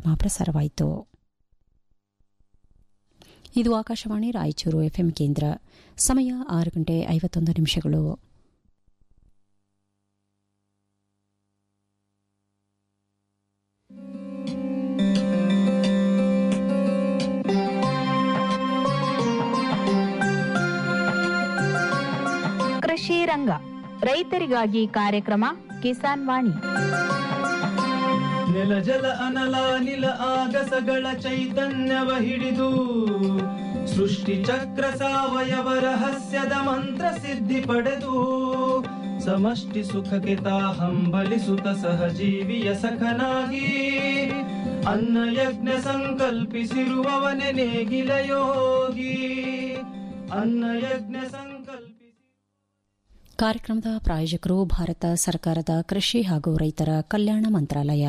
ಕಾರ್ಯಕ್ರಮ ಪ್ರಸಾರವಾಯಿತು ಇದು ಆಕಾಶವಾಣಿ ರಾಯಚೂರು ಎಫ್ಎಂ ಕೇಂದ್ರ ಸಮಯ ಆರು ಗಂಟೆ ಐವತ್ತೊಂದು ನಿಮಿಷಗಳು ಕೃಷಿ ರಂಗ ರೈತರಿಗಾಗಿ ಕಾರ್ಯಕ್ರಮ ಕಿಸಾನ್ ವಾಣಿ ನೆಲ ಜಲ ಅನಲ ನಿಲ ಆಗಸಗಳ ಚೈತನ್ಯವ ಹಿಡಿದು ಸೃಷ್ಟಿ ಚಕ್ರ ಸಾವಯವ ರಹಸ್ಯದ ಮಂತ್ರ ಸಿದ್ಧಿ ಪಡೆದು ಸಮಷ್ಟಿ ಸುಖಕ್ಕೆ ತಾ ಹಂಬಲಿಸುತ್ತ ಸಹಜೀವಿಯ ಸಖನಾಗಿ ಅನ್ನ ಯಜ್ಞ ಸಂಕಲ್ಪಿಸಿರುವವನೆ ನೇಗಿಲ ಯೋಗಿ ಅನ್ನ ಯಜ್ಞ ಸಂಕಲ್ಪಿಸಿ ಕಾರ್ಯಕ್ರಮದ ಪ್ರಾಯೋಜಕರು ಭಾರತ ಸರ್ಕಾರದ ಕೃಷಿ ಹಾಗೂ ರೈತರ ಕಲ್ಯಾಣ ಮಂತ್ರಾಲಯ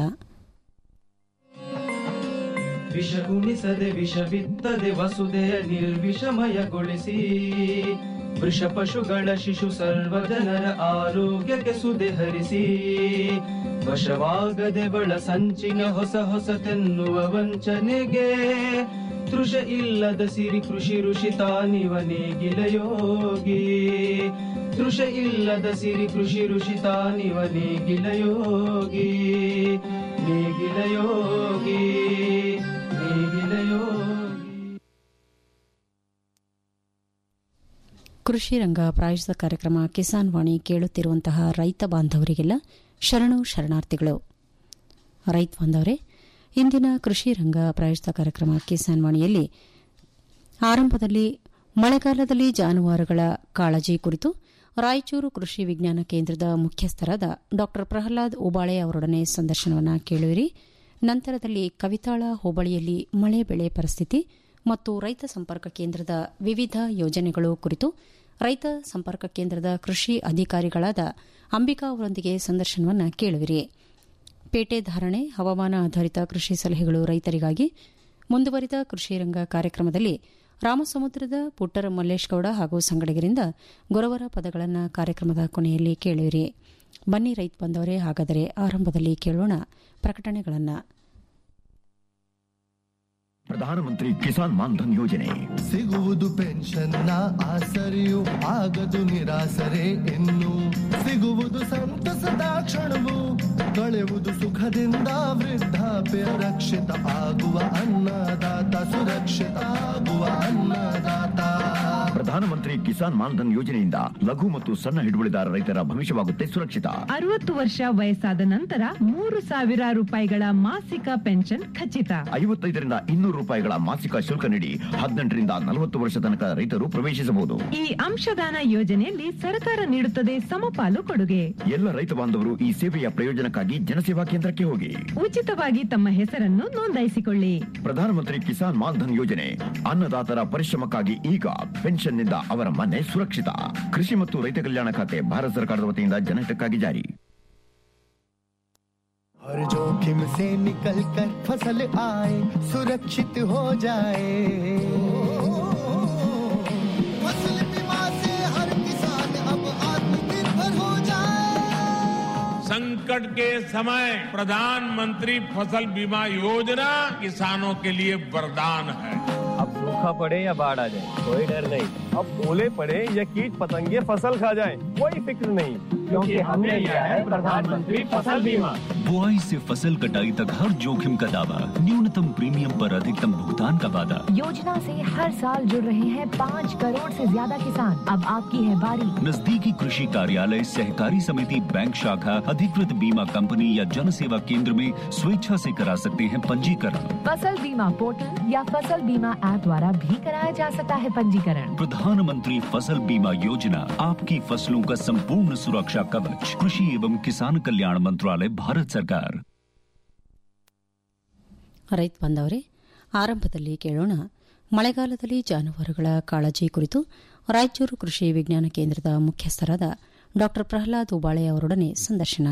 ವಿಷ ಉಣಿಸದೆ ವಿಷ ಬಿತ್ತದೆ ವಸುದೆಯ ನಿರ್ವಿಷಮಯಗೊಳಿಸಿ ವೃಷ ಪಶುಗಳ ಶಿಶು ಸರ್ವ ಜನರ ಆರೋಗ್ಯಕ್ಕೆ ಸುದೆ ಹರಿಸಿ ವಶವಾಗದೆ ಬಳ ಸಂಚಿನ ಹೊಸ ಹೊಸತೆನ್ನುವ ವಂಚನೆಗೆ ತೃಷ ಇಲ್ಲದ ಸಿರಿ ಕೃಷಿ ಋಷಿ ತಾನಿವ ನೇಗಿಲ ಯೋಗಿ ತೃಷ ಇಲ್ಲದ ಸಿರಿ ಕೃಷಿ ಋಷಿ ತಾನಿವ ನೇಗಿಲ ಯೋಗಿ ನೇಗಿಲ ಯೋಗಿ ನೇಗಿಲ ಯೋಗಿ ಕೃಷಿ ರಂಗ ಪ್ರಾಯೋಜಿತ ಕಾರ್ಯಕ್ರಮ ಕಿಸಾನ್ ವಾಣಿ ಕೇಳುತ್ತಿರುವಂತಹ ರೈತ ಬಾಂಧವರಿಗೆಲ್ಲ ಶರಣು ಶರಣಾರ್ಥಿಗಳು ರೈತ ಬಾಂಧವರೇ ಇಂದಿನ ಕೃಷಿ ರಂಗ ಪ್ರಾಯೋಜಿತ ಕಾರ್ಯಕ್ರಮ ಕಿಸಾನ್ ವಾಣಿಯಲ್ಲಿ ಆರಂಭದಲ್ಲಿ ಮಳೆಗಾಲದಲ್ಲಿ ಜಾನುವಾರುಗಳ ಕಾಳಜಿ ಕುರಿತು ರಾಯಚೂರು ಕೃಷಿ ವಿಜ್ಞಾನ ಕೇಂದ್ರದ ಮುಖ್ಯಸ್ಥರಾದ ಡಾ ಪ್ರಹ್ಲಾದ್ ಉಬಾಳೆ ಅವರೊಡನೆ ಸಂದರ್ಶನವನ್ನು ಕೇಳುವಿರಿ ನಂತರದಲ್ಲಿ ಕವಿತಾಳ ಹೋಬಳಿಯಲ್ಲಿ ಮಳೆ ಬೆಳೆ ಪರಿಸ್ಥಿತಿ ಮತ್ತು ರೈತ ಸಂಪರ್ಕ ಕೇಂದ್ರದ ವಿವಿಧ ಯೋಜನೆಗಳು ಕುರಿತು ರೈತ ಸಂಪರ್ಕ ಕೇಂದ್ರದ ಕೃಷಿ ಅಧಿಕಾರಿಗಳಾದ ಅಂಬಿಕಾ ಅವರೊಂದಿಗೆ ಸಂದರ್ಶನವನ್ನು ಕೇಳುವಿರಿ ಪೇಟೆ ಧಾರಣೆ ಹವಾಮಾನ ಆಧಾರಿತ ಕೃಷಿ ಸಲಹೆಗಳು ರೈತರಿಗಾಗಿ ಮುಂದುವರಿದ ಕೃಷಿ ರಂಗ ಕಾರ್ಯಕ್ರಮದಲ್ಲಿ ರಾಮಸಮುದ್ರದ ಪುಟ್ಟರ ಮಲ್ಲೇಶ್ಗೌಡ ಹಾಗೂ ಸಂಗಡಿಗರಿಂದ ಗೊರವರ ಪದಗಳನ್ನು ಕಾರ್ಯಕ್ರಮದ ಕೊನೆಯಲ್ಲಿ ಕೇಳುವಿರಿ ಬನ್ನಿ ರೈತ ಬಂದವರೇ ಹಾಗಾದರೆ ಆರಂಭದಲ್ಲಿ ಕೇಳೋಣ ಪ್ರಕಟಣೆಗಳನ್ನು ಪ್ರಧಾನಮಂತ್ರಿ ಕಿಸಾನ್ ಮಾನ್ಧನ್ ಯೋಜನೆ ಸಿಗುವುದು ಪೆನ್ಷನ್ನ ಆಸರೆಯು ಆಗದು ನಿರಾಸರೆ ಇನ್ನು ಸಿಗುವುದು ಸಂತಸದ ಕ್ಷಣವು ಕಳೆಯುವುದು ಸುಖದಿಂದ ವೃದ್ಧಾಪ್ಯ ರಕ್ಷಿತ ಆಗುವ ಅನ್ನದಾತ ಸುರಕ್ಷಿತ ಆಗುವ ಅನ್ನದಾತ ಪ್ರಧಾನಮಂತ್ರಿ ಕಿಸಾನ್ ಮಾನ್ಧನ್ ಯೋಜನೆಯಿಂದ ಲಘು ಮತ್ತು ಸಣ್ಣ ಹಿಡುವಳಿದಾರ ರೈತರ ಭವಿಷ್ಯವಾಗುತ್ತೆ ಸುರಕ್ಷಿತ ಅರವತ್ತು ವರ್ಷ ವಯಸ್ಸಾದ ನಂತರ ಮೂರು ಸಾವಿರ ರೂಪಾಯಿಗಳ ಮಾಸಿಕ ಪೆನ್ಷನ್ ಖಚಿತ ಐವತ್ತೈದರಿಂದ ಇನ್ನೂರು ರೂಪಾಯಿಗಳ ಮಾಸಿಕ ಶುಲ್ಕ ನೀಡಿ ಹದಿನೆಂಟರಿಂದ ನಲವತ್ತು ವರ್ಷ ತನಕ ರೈತರು ಪ್ರವೇಶಿಸಬಹುದು ಈ ಅಂಶದಾನ ಯೋಜನೆಯಲ್ಲಿ ಸರ್ಕಾರ ನೀಡುತ್ತದೆ ಸಮಪಾಲು ಕೊಡುಗೆ ಎಲ್ಲ ರೈತ ಬಾಂಧವರು ಈ ಸೇವೆಯ ಪ್ರಯೋಜನಕ್ಕಾಗಿ ಜನಸೇವಾ ಕೇಂದ್ರಕ್ಕೆ ಹೋಗಿ ಉಚಿತವಾಗಿ ತಮ್ಮ ಹೆಸರನ್ನು ನೋಂದಾಯಿಸಿಕೊಳ್ಳಿ ಪ್ರಧಾನಮಂತ್ರಿ ಕಿಸಾನ್ ಮಾನ್ಧನ್ ಯೋಜನೆ ಅನ್ನದಾತರ ಪರಿಶ್ರಮಕ್ಕಾಗಿ ಈಗ ಪೆನ್ಷನ್ನಿಂದ ಅವರ ಮನೆ ಸುರಕ್ಷಿತ ಕೃಷಿ ಮತ್ತು ರೈತ ಕಲ್ಯಾಣ ಖಾತೆ ಭಾರತ ಸರ್ಕಾರದ ವತಿಯಿಂದ ಜನಹಿತಕ್ಕಾಗಿ ಜಾರಿ हर जोखिम से निकल कर फसल आए सुरक्षित हो जाए फसल बीमा से हर किसान अब आत्मनिर्भर हो जाए संकट के समय प्रधानमंत्री फसल बीमा योजना किसानों के लिए वरदान है अब सूखा पड़े या बाढ़ आ जाए कोई डर नहीं अब ओले पड़े या कीट पतंगे फसल खा जाए कोई फिक्र नहीं क्योंकि हमने लिया है प्रधानमंत्री फसल बीमा बुआई से फसल कटाई तक हर जोखिम का दावा न्यूनतम प्रीमियम पर अधिकतम भुगतान का वादा योजना से हर साल जुड़ रहे हैं पाँच करोड़ से ज्यादा किसान अब आपकी है बारी नजदीकी कृषि कार्यालय सहकारी समिति बैंक शाखा अधिकृत बीमा कंपनी या जन सेवा केंद्र में स्वेच्छा से करा सकते हैं पंजीकरण फसल बीमा पोर्टल या फसल बीमा ऐप द्वारा भी कराया जा सकता है पंजीकरण प्रधानमंत्री फसल बीमा योजना आपकी फसलों का संपूर्ण सुरक्षा कवच कृषि एवं किसान कल्याण मंत्रालय भारत सरकार ರೈತ ಬಂದವರೇ ಆರಂಭದಲ್ಲಿ ಕೇಳೋಣ ಮಳೆಗಾಲದಲ್ಲಿ ಜಾನುವಾರುಗಳ ಕಾಳಜಿ ಕುರಿತು ರಾಯಚೂರು ಕೃಷಿ ವಿಜ್ಞಾನ ಕೇಂದ್ರದ ಮುಖ್ಯಸ್ಥರಾದ ಡಾ ಪ್ರಹ್ಲಾದ್ ಉಬಾಳೆ ಅವರೊಡನೆ ಸಂದರ್ಶನ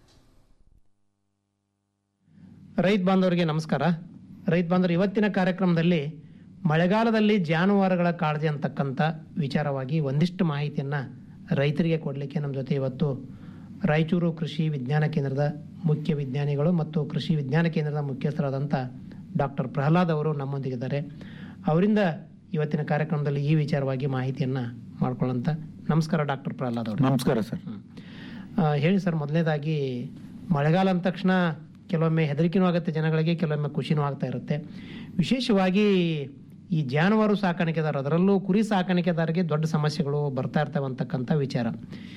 ರೈತ ಬಾಂಧವರಿಗೆ ನಮಸ್ಕಾರ ರೈತ ಬಾಂಧವರು ಇವತ್ತಿನ ಕಾರ್ಯಕ್ರಮದಲ್ಲಿ ಮಳೆಗಾಲದಲ್ಲಿ ಜಾನುವಾರುಗಳ ಕಾಳಜಿ ಅಂತಕ್ಕಂಥ ವಿಚಾರವಾಗಿ ಒಂದಿಷ್ಟು ಮಾಹಿತಿಯನ್ನು ರೈತರಿಗೆ ಕೊಡಲಿಕ್ಕೆ ನಮ್ಮ ಜೊತೆ ಇವತ್ತು ರಾಯಚೂರು ಕೃಷಿ ವಿಜ್ಞಾನ ಕೇಂದ್ರದ ಮುಖ್ಯ ವಿಜ್ಞಾನಿಗಳು ಮತ್ತು ಕೃಷಿ ವಿಜ್ಞಾನ ಕೇಂದ್ರದ ಮುಖ್ಯಸ್ಥರಾದಂಥ ಡಾಕ್ಟರ್ ಪ್ರಹ್ಲಾದ್ ಅವರು ನಮ್ಮೊಂದಿಗಿದ್ದಾರೆ ಅವರಿಂದ ಇವತ್ತಿನ ಕಾರ್ಯಕ್ರಮದಲ್ಲಿ ಈ ವಿಚಾರವಾಗಿ ಮಾಹಿತಿಯನ್ನು ಮಾಡ್ಕೊಳ್ಳೋಂಥ ನಮಸ್ಕಾರ ಡಾಕ್ಟರ್ ಪ್ರಹ್ಲಾದ್ ಅವರು ನಮಸ್ಕಾರ ಸರ್ ಆ, ಹೇಳಿ ಸರ್ ಮೊದಲನೇದಾಗಿ ಮಳೆಗಾಲ ಅಂದ ತಕ್ಷಣ ಕೆಲವೊಮ್ಮೆ ಹೆದರಿಕೆನೂ ಆಗುತ್ತೆ ಜನಗಳಿಗೆ ಕೆಲವೊಮ್ಮೆ ಖುಷಿನೂ ಆಗ್ತಾ ಇರುತ್ತೆ ವಿಶೇಷವಾಗಿ ಈ ಜಾನುವಾರು ಸಾಕಾಣಿಕೆದಾರ ಅದರಲ್ಲೂ ಕುರಿ ಸಾಕಾಣಿಕೆದಾರರಿಗೆ ದೊಡ್ಡ ಸಮಸ್ಯೆಗಳು ಬರ್ತಾ ಇರ್ತವೆ ಅಂತಕ್ಕಂಥ ವಿಚಾರ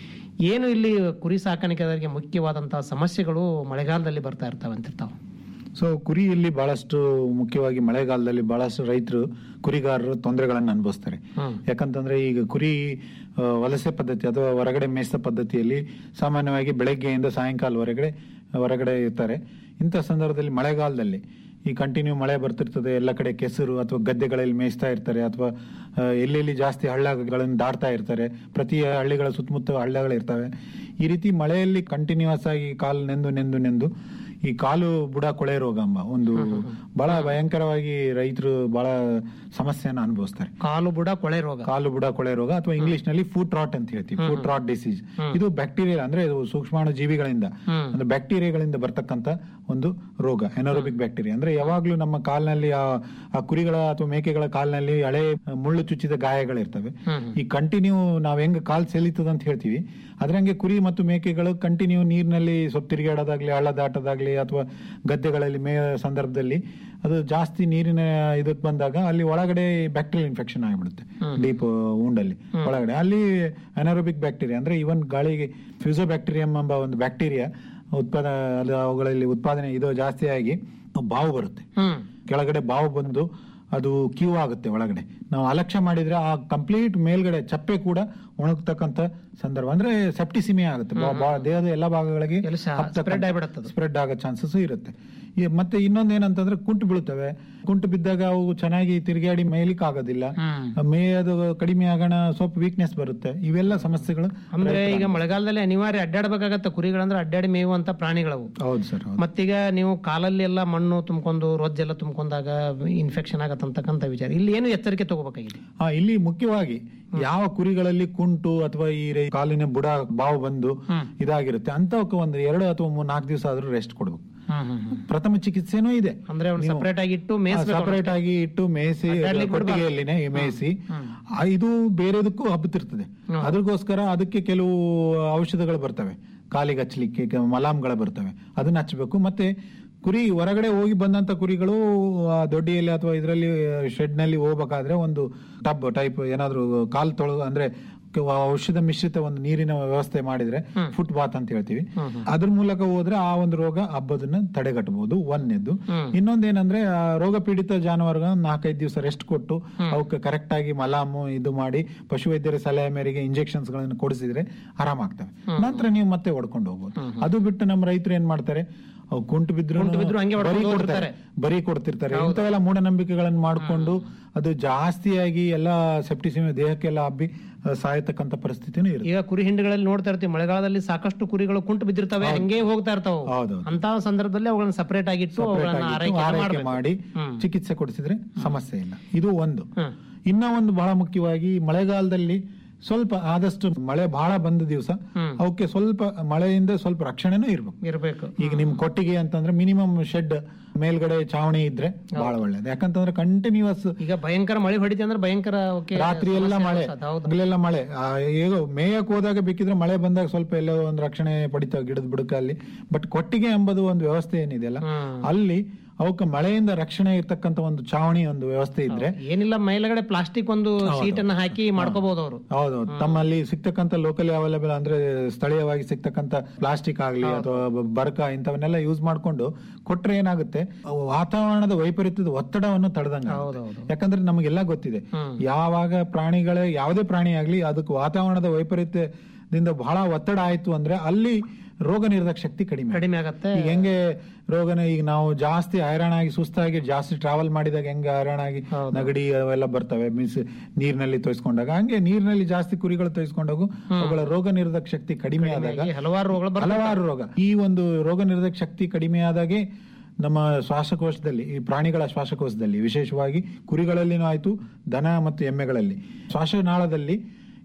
ಏನು ಇಲ್ಲಿ ಕುರಿ ಸಾಕಾಣಿಕೆದಾರರಿಗೆ ಮುಖ್ಯವಾದಂತಹ ಸಮಸ್ಯೆಗಳು ಮಳೆಗಾಲದಲ್ಲಿ ಬರ್ತಾ ಇರ್ತವೆ ಅಂತಿರ್ತಾವೆ ಸೊ ಕುರಿಯಲ್ಲಿ ಬಹಳಷ್ಟು ಮುಖ್ಯವಾಗಿ ಮಳೆಗಾಲದಲ್ಲಿ ಬಹಳಷ್ಟು ರೈತರು ಕುರಿಗಾರರು ತೊಂದರೆಗಳನ್ನು ಅನುಭವಿಸ್ತಾರೆ ಯಾಕಂತಂದ್ರೆ ಈಗ ಕುರಿ ಆ, ವಲಸೆ ಪದ್ಧತಿ ಅಥವಾ ಹೊರಗಡೆ ಮೇಯಿಸಿದ ಪದ್ಧತಿಯಲ್ಲಿ ಸಾಮಾನ್ಯವಾಗಿ ಬೆಳಗ್ಗೆಯಿಂದ ಸಾಯಂಕಾಲವರೆಗೆ ಹೊರಗಡೆ ಇರ್ತಾರೆ ಇಂಥ ಸಂದರ್ಭದಲ್ಲಿ ಮಳೆಗಾಲದಲ್ಲಿ ಈ ಕಂಟಿನ್ಯೂ ಮಳೆ ಬರ್ತಿರ್ತದೆ ಎಲ್ಲ ಕಡೆ ಕೆಸರು ಅಥವಾ ಗದ್ದೆಗಳಲ್ಲಿ ಮೇಯಿಸ್ತಾ ಇರ್ತಾರೆ ಅಥವಾ ಆ, ಎಲ್ಲೆಲ್ಲಿ ಜಾಸ್ತಿ ಹಳ್ಳಗಳನ್ನು ದಾಟ್ತಾ ಇರ್ತಾರೆ ಪ್ರತಿ ಹಳ್ಳಿಗಳ ಸುತ್ತಮುತ್ತ ಹಳ್ಳಗಳಿರ್ತವೆ ಈ ರೀತಿ ಮಳೆಯಲ್ಲಿ ಕಂಟಿನ್ಯೂಸ್ ಆಗಿ ಕಾಲು ನೆಂದು ನೆಂದು ನೆಂದು ಈ ಕಾಲು ಬುಡ ಕೊಳೆ ರೋಗ ಎಂಬ ಒಂದು ಬಹಳ ಭಯಂಕರವಾಗಿ ರೈತರು ಬಹಳ ಸಮಸ್ಯೆಯನ್ನು ಅನುಭವಿಸ್ತಾರೆ ಕಾಲು ಬುಡ ಕೊಳೆ ರೋಗ ಕಾಲು ಬುಡ ಕೊಳೆ ರೋಗ ಅಥವಾ ಇಂಗ್ಲಿಷ್ ನಲ್ಲಿ ಫುಟ್ ರಾಟ್ ಅಂತ ಹೇಳ್ತೀವಿ ಫುಟ್ ರಾಟ್ ಡಿಸೀಸ್ ಇದು ಬ್ಯಾಕ್ಟೀರಿಯಾ ಅಂದ್ರೆ ಇದು ಸೂಕ್ಷ್ಮಾಣು ಜೀವಿಗಳಿಂದ ಅಂದ್ರೆ ಬ್ಯಾಕ್ಟೀರಿಯಾಗಳಿಂದ ಬರ್ತಕ್ಕಂತ ಒಂದು ರೋಗ ಎನರೋಬಿಕ್ ಬ್ಯಾಕ್ಟೀರಿಯಾ ಅಂದ್ರೆ ಯಾವಾಗ್ಲೂ ನಮ್ಮ ಕಾಲಿನಲ್ಲಿ ಆ ಆ ಕುರಿಗಳ ಅಥವಾ ಮೇಕೆಗಳ ಕಾಲಿನಲ್ಲಿ ಹಳೆ ಮುಳ್ಳು ಚುಚ್ಚಿದ ಗಾಯಗಳಿರ್ತವೆ ಈ ಕಂಟಿನ್ಯೂ ನಾವ್ ಹೆಂಗ್ ಕಾಲ್ ಸೆಲೀತದ ಅಂತ ಹೇಳ್ತೀವಿ ಅದ್ರಂಗೆ ಕುರಿ ಮತ್ತು ಮೇಕೆಗಳು ಕಂಟಿನ್ಯೂ ನೀರಿನಲ್ಲಿ ಸ್ವಲ್ಪ ತಿರುಗಾಡೋದಾಗ್ಲಿ ಹಳ್ಳ ದಾಟೋದಾಗ್ಲಿ ಅಥವಾ ಗದ್ದೆಗಳಲ್ಲಿ ಮೇಯ ಸಂದರ್ಭದಲ್ಲಿ ಅದು ಜಾಸ್ತಿ ನೀರಿನ ಇದಕ್ಕೆ ಬಂದಾಗ ಅಲ್ಲಿ ಒಳಗಡೆ ಬ್ಯಾಕ್ಟೀರಿಯಲ್ ಇನ್ಫೆಕ್ಷನ್ ಆಗಿಬಿಡುತ್ತೆ ಡೀಪ್ ಉಂಡಲ್ಲಿ ಒಳಗಡೆ ಅಲ್ಲಿ ಅನಾರೋಬಿಕ್ ಬ್ಯಾಕ್ಟೀರಿಯಾ ಅಂದ್ರೆ ಇವನ್ ಗಾಳಿಗೆ ಫ್ಯೂಸೋಬ್ಯಾಕ್ಟೀರಿಯಂ ಎಂಬ ಒಂದು ಬ್ಯಾಕ್ಟೀರಿಯಾ ಉತ್ಪಾದ ಅದು ಅವುಗಳಲ್ಲಿ ಉತ್ಪಾದನೆ ಇದು ಜಾಸ್ತಿ ಆಗಿ ಬಾವು ಬರುತ್ತೆ ಕೆಳಗಡೆ ಬಾವು ಬಂದು ಅದು ಕ್ಯೂ ಆಗುತ್ತೆ ಒಳಗಡೆ ನಾವು ಅಲಕ್ಷ್ಯ ಮಾಡಿದ್ರೆ ಆ ಕಂಪ್ಲೀಟ್ ಮೇಲ್ಗಡೆ ಚಪ್ಪೆ ಕೂಡ ಒಣಗ್ತಕ್ಕಂತ ಸಂದರ್ಭ ಅಂದ್ರೆ ಸೆಪ್ಟಿಸಿಮಿಯಾ ಆಗುತ್ತೆ ಬಾ- ಬಾ- ದೇಹದ ಎಲ್ಲ ಭಾಗಗಳಿಗೆ spread ಆಗ್ಬಿಡತ್ತೆ ಸ್ಪ್ರೆಡ್ ಆಗೋ ಚಾನ್ಸಸ್ ಇರುತ್ತೆ ಈ ಮತ್ತೆ ಇನ್ನೊಂದ್ ಏನಂತಂದ್ರೆ ಕುಂಟು ಬೀಳುತ್ತವೆ ಕುಂಟು ಬಿದ್ದಾಗ ಅವು ಚೆನ್ನಾಗಿ ತಿರುಗಾಡಿ ಮೇಯ್ಲಿಕ್ಕೆ ಆಗೋದಿಲ್ಲ ಮೇಯದು ಕಡಿಮೆ ಆಗೋಣ ಸ್ವಲ್ಪ ವೀಕ್ನೆಸ್ ಬರುತ್ತೆ ಇವೆಲ್ಲ ಸಮಸ್ಯೆಗಳು ಅಂದ್ರೆ ಈಗ ಮಳೆಗಾಲದಲ್ಲಿ ಅನಿವಾರ್ಯ ಅಡ್ಡಾಡ್ಬೇಕಾಗತ್ತೆ ಕುರಿಗಳಂದ್ರೆ ಅಡ್ಡಾಡಿ ಮೇಯುವಂತ ಪ್ರಾಣಿಗಳವು ಹೌದು ಸರ್ ಮತ್ತೀಗ ನೀವು ಕಾಲಲ್ಲಿ ಎಲ್ಲ ಮಣ್ಣು ತುಂಬ್ಕೊಂಡು ರೊಜ್ಜೆಲ್ಲ ತುಂಬ್ಕೊಂಡಾಗ ಇನ್ಫೆಕ್ಷನ್ ಆಗತ್ತಂತಕ್ಕಂಥ ವಿಚಾರ ಇಲ್ಲಿ ಏನು ಎಚ್ಚರಿಕೆ ತಗೋಬೇಕಾಗಿದೆ ಹಾ ಇಲ್ಲಿ ಮುಖ್ಯವಾಗಿ ಯಾವ ಕುರಿಗಳಲ್ಲಿ ಕುಂಟು ಅಥವಾ ಈ ರೈ- ಕಾಲಿನ ಬುಡ ಬಾವು ಬಂದು ಇದಾಗಿರುತ್ತೆ ಅಂತವಕ್ಕೆ ಒಂದು ಎರಡು ಅಥವಾ ಮೂರ್ ನಾಲ್ಕು ದಿವಸ ಆದ್ರೂ ರೆಸ್ಟ್ ಕೊಡ್ಬೇಕು ಪ್ರಥಮ ಚಿಕಿತ್ಸೆನೂ ಇದೆ ಅಂದ್ರೆ ಅವ್ನು ಸಪರೇಟ್ ಆಗಿ ಇಟ್ಟು ಮೇಯಿಸ್ಬೇಕು ಸಪರೇಟ್ ಆಗಿ ಇಟ್ಟು ಮೇಯಿಸಿ ಅಡ್ಡಾಡ್ಲಿಕ್ಕೆ ಬಿಡ್ಬಾರ್ದು. ಕೊಟ್ಟಿಗೆಯಲ್ಲಿನೇ ಮೇಯಿಸಿ ಆ, ಇದು ಬೇರೆದಕ್ಕೂ ಹಬ್ಬತಿರ್ತದೆ ಅದಕ್ಕೋಸ್ಕರ ಅದಕ್ಕೆ ಕೆಲವು ಔಷಧಗಳು ಬರ್ತವೆ ಕಾಲಿಗೆ ಹಚ್ಚಲಿಕ್ಕೆ ಕೆ- ಮಲಾಮ್ಗಳು ಬರ್ತವೆ ಅದನ್ನ ಹಚ್ಚಬೇಕು ಮತ್ತೆ ಕುರಿ ಹೊರಗಡೆ ಹೋಗಿ ಬಂದಂತ ಕುರಿಗಳು ಆ ದೊಡ್ಡಿಯಲ್ಲಿ ಅಥವಾ ಇದರಲ್ಲಿ ಶೆಡ್ ನಲ್ಲಿ ಹೋಗ್ಬೇಕಾದ್ರೆ ಒಂದು ಟಬ್ ಟೈಪ್ ಏನಾದ್ರು ಕಾಲ್ ತೊಳು ಅಂದ್ರೆ ಕ- ಔಷಧ ಮಿಶ್ರಿತ ಒಂದು ನೀರಿನ ವ್ಯವಸ್ಥೆ ಮಾಡಿದ್ರೆ ಫುಟ್ ಬಾತ್ ಅಂತ ಹೇಳ್ತೀವಿ ಅದ್ರ ಮೂಲಕ ಹೋದ್ರೆ ಆ ಒಂದು ರೋಗ ಹಬ್ಬದನ್ನ ತಡೆಗಟ್ಟಬಹುದು ಒಂದನೇದ್ದು ಇನ್ನೊಂದೇನಂದ್ರೆ ಆ ರೋಗ ಪೀಡಿತ ಜಾನುವಾರುಗಳನ್ನ ನಾಲ್ಕೈದು ದಿವಸ ರೆಸ್ಟ್ ಕೊಟ್ಟು ಅವಕ್ಕೆ ಕರೆಕ್ಟ್ ಆಗಿ ಮಲಾಮು ಇದು ಮಾಡಿ ಪಶುವೈದ್ಯರ ಸಲಹೆ ಮೇರೆಗೆ ಇಂಜೆಕ್ಷನ್ಸ್ ಗಳನ್ನ ಕೊಡಿಸಿದ್ರೆ ಆರಾಮಾಗ್ತವೆ ನಂತರ ನೀವು ಮತ್ತೆ ಹೊಡ್ಕೊಂಡು ಹೋಗ್ಬೋದು ಅದು ಬಿಟ್ಟು ನಮ್ಮ ರೈತರು ಏನ್ ಮಾಡ್ತಾರೆ ಅವು ಕುಂಟು ಬಿದ್ರು ಬಿದ್ರು ಹಂಗೆ ಬರೀ ಹೊಡ್ಕೊಂಡು ಕೊಡ್ತಾರೆ ಬರೀ ಕೊಡ್ತಿರ್ತಾರೆ ಇಂಥವೆಲ್ಲ ಮೂಢನಂಬಿಕೆಗಳನ್ನ ಮಾಡ್ಕೊಂಡು ಅದು ಜಾಸ್ತಿಯಾಗಿ ಎಲ್ಲ ಸೆಪ್ಟಿಸಿಮಿ ದೇಹಕ್ಕೆಲ್ಲ ಹಬ್ಬಿ ಆ, ಸಾಯತಕ್ಕಂತ ಪರಿಸ್ಥಿತಿನೂ ಇರುತ್ತೆ ಈಗ ಕುರಿ ಹಿಂಡುಗಳಲ್ಲಿ ನೋಡ್ತಾ ಇರ್ತೀವಿ ಮಳೆಗಾಲದಲ್ಲಿ ಸಾಕಷ್ಟು ಕುರಿಗಳು ಕುಂಟು ಬಿದ್ದಿರ್ತವೆ ಹಂಗೆ ಹೋಗ್ತಾ ಇರ್ತಾವ ಹೌದೌದು. ಅಂತ ಸಂದರ್ಭದಲ್ಲಿ ಅವುಗಳನ್ನ ಸಪರೇಟ್ ಆಗಿಟ್ಟು Separate ಅವುಗಳನ್ನ ಆಗಿಟ್ಟು ಆರೈಕೆ ಆರೈಕೆ ಮಾಡ್ಬೇಕು. ಮಾಡಿ ಚಿಕಿತ್ಸೆ ಕೊಡಿಸಿದ್ರೆ ಸಮಸ್ಯೆ ಇಲ್ಲ ಇದು ಒಂದು ಇನ್ನ ಒಂದು ಬಹಳ ಮುಖ್ಯವಾಗಿ ಮಳೆಗಾಲದಲ್ಲಿ ಸ್ವಲ್ಪ ಆದಷ್ಟು ಮಳೆ ಬಹಳ ಬಂದ ದಿವಸ ಅವಕ್ಕೆ ಸ್ವಲ್ಪ ಮಳೆಯಿಂದ ಸ್ವಲ್ಪ ರಕ್ಷಣೆನೂ ಇರ್ಬೇಕು ಇರ್ಬೇಕು ಈಗ ನಿಮ್ ಕೊಟ್ಟಿಗೆ ಅಂತಂದ್ರೆ ಮಿನಿಮಮ್ ಶೆಡ್ ಮೇಲ್ಗಡೆ ಚಾವಣಿ ಇದ್ರೆ ಬಹಳ ಒಳ್ಳೇದು ಯಾಕಂತಂದ್ರೆ ಕಂಟಿನ್ಯೂಸ್ ಈಗ ಭಯಂಕರ ಮಳೆ ಹೊಡಿತಿ ಅಂದ್ರೆ ಭಯಂಕರ okay, ರಾತ್ರಿ ಎಲ್ಲ ಸಮಸ್ಯೆ ಮಳೆ ಅನ್ಸತ್ತೆ, ಹೌದು. ಹಗಲೆಲ್ಲ ಮಳೆ ಆ, ಈಗ ಮೇಯಕ್ ಹೋದಾಗ ಬೇಕಿದ್ರೆ ಮಳೆ ಬಂದಾಗ ಸ್ವಲ್ಪ ಎಲ್ಲೋ ಒಂದು ರಕ್ಷಣೆ ಪಡಿತಾವ ಗಿಡದ ಬುಡಕ ಅಲ್ಲಿ ಬಟ್ ಕೊಟ್ಟಿಗೆ ಎಂಬುದು ಒಂದು ವ್ಯವಸ್ಥೆ ಏನಿದೆಯಲ್ಲ ಅಲ್ಲಿ ಅವಕ್ಕೆ ಮಳೆಯಿಂದ ರಕ್ಷಣೆ ಇರ್ತಕ್ಕಂತ ಒಂದು ಚಾವಣಿ ಒಂದು ವ್ಯವಸ್ಥೆ ಇದ್ರೆ ಏನಿಲ್ಲ ಮೇಲ್ಗಡೆ ಪ್ಲಾಸ್ಟಿಕ್ ಒಂದು ಸೀಟ್ ಅನ್ನ ಹಾಕಿ ಮಾಡ್ಕೋಬಹುದು ಅವರು ಹೌದೌದು ತಮ್ಮಲ್ಲಿ ಸಿಗ್ತಕ್ಕಂತ ಲೋಕಲಿ ಅವೈಲೇಬಲ್ ಅಂದ್ರೆ ಸ್ಥಳೀಯವಾಗಿ ಸಿಗ್ತಕ್ಕಂತ ಪ್ಲಾಸ್ಟಿಕ್ ಆಗ್ಲಿ ಅಥವಾ ಬ- ಬರ್ಕ ಇಂಥವನ್ನೆಲ್ಲ ಯೂಸ್ ಮಾಡ್ಕೊಂಡು ಕೊಟ್ರೆ ಏನಾಗುತ್ತೆ ಅವು ವಾತಾವರಣದ ವೈಪರೀತ್ಯದ ಒತ್ತಡವನ್ನು ತಡೆದಂಗ ಯಾಕಂದ್ರೆ ನಮಗೆಲ್ಲ ಗೊತ್ತಿದೆ ಯಾವಾಗ ಪ್ರಾಣಿಗಳೇ ಯಾವುದೇ ಪ್ರಾಣಿ ಆಗ್ಲಿ ಅದಕ್ಕೆ ವಾತಾವರಣದ ವೈಪರೀತ್ಯದಿಂದ ಬಹಳ ಒತ್ತಡ ಆಯ್ತು ಅಂದ್ರೆ ಅಲ್ಲಿ ರೋಗ ನಿರೋಧಕ ಶಕ್ತಿ ಕಡಿಮೆ ಕಡಿಮೆ ಆಗತ್ತೆ ಈಗ ಹೆಂಗೆ ರೋಗನ ಈಗ ನಾವು ಜಾಸ್ತಿ ಹೈರಾಣಾಗಿ ಸುಸ್ತಾಗಿ ಜಾಸ್ತಿ ಟ್ರಾವೆಲ್ ಮಾಡಿದಾಗ ಹೆಂಗೆ ಹೈರಾಣಾಗಿ ನಗಡಿ ಅವೆಲ್ಲ ಬರ್ತವೆ ಮೀನ್ಸ್ ನೀರಿನಲ್ಲಿ ತೋಯಿಸ್ಕೊಂಡಾಗ ಹಂಗೆ ನೀರಿನಲ್ಲಿ ಜಾಸ್ತಿ ಕುರಿಗಳು ತೋಯಿಸ್ಕೊಂಡಾಗ ಅವುಗಳ ರೋಗ ನಿರೋಧಕ ಶಕ್ತಿ ಕಡಿಮೆ ಆದಾಗ ಹಲವಾರು ರೋಗಗಳು ಬರ್ತವೆ. ಹಲವಾರು ರೋಗ ಈ ಒಂದು ರೋಗ ನಿರೋಧಕ ಶಕ್ತಿ ಕಡಿಮೆ ಆದಾಗೆ ನಮ್ಮ ಶ್ವಾಸಕೋಶದಲ್ಲಿ ಈ ಪ್ರಾಣಿಗಳ ಶ್ವಾಸಕೋಶದಲ್ಲಿ ವಿಶೇಷವಾಗಿ ಕುರಿಗಳಲ್ಲಿನೂ ಆಯ್ತು ದನ ಮತ್ತು ಎಮ್ಮೆಗಳಲ್ಲಿ ಶ್ವಾಸನಾಳದಲ್ಲಿ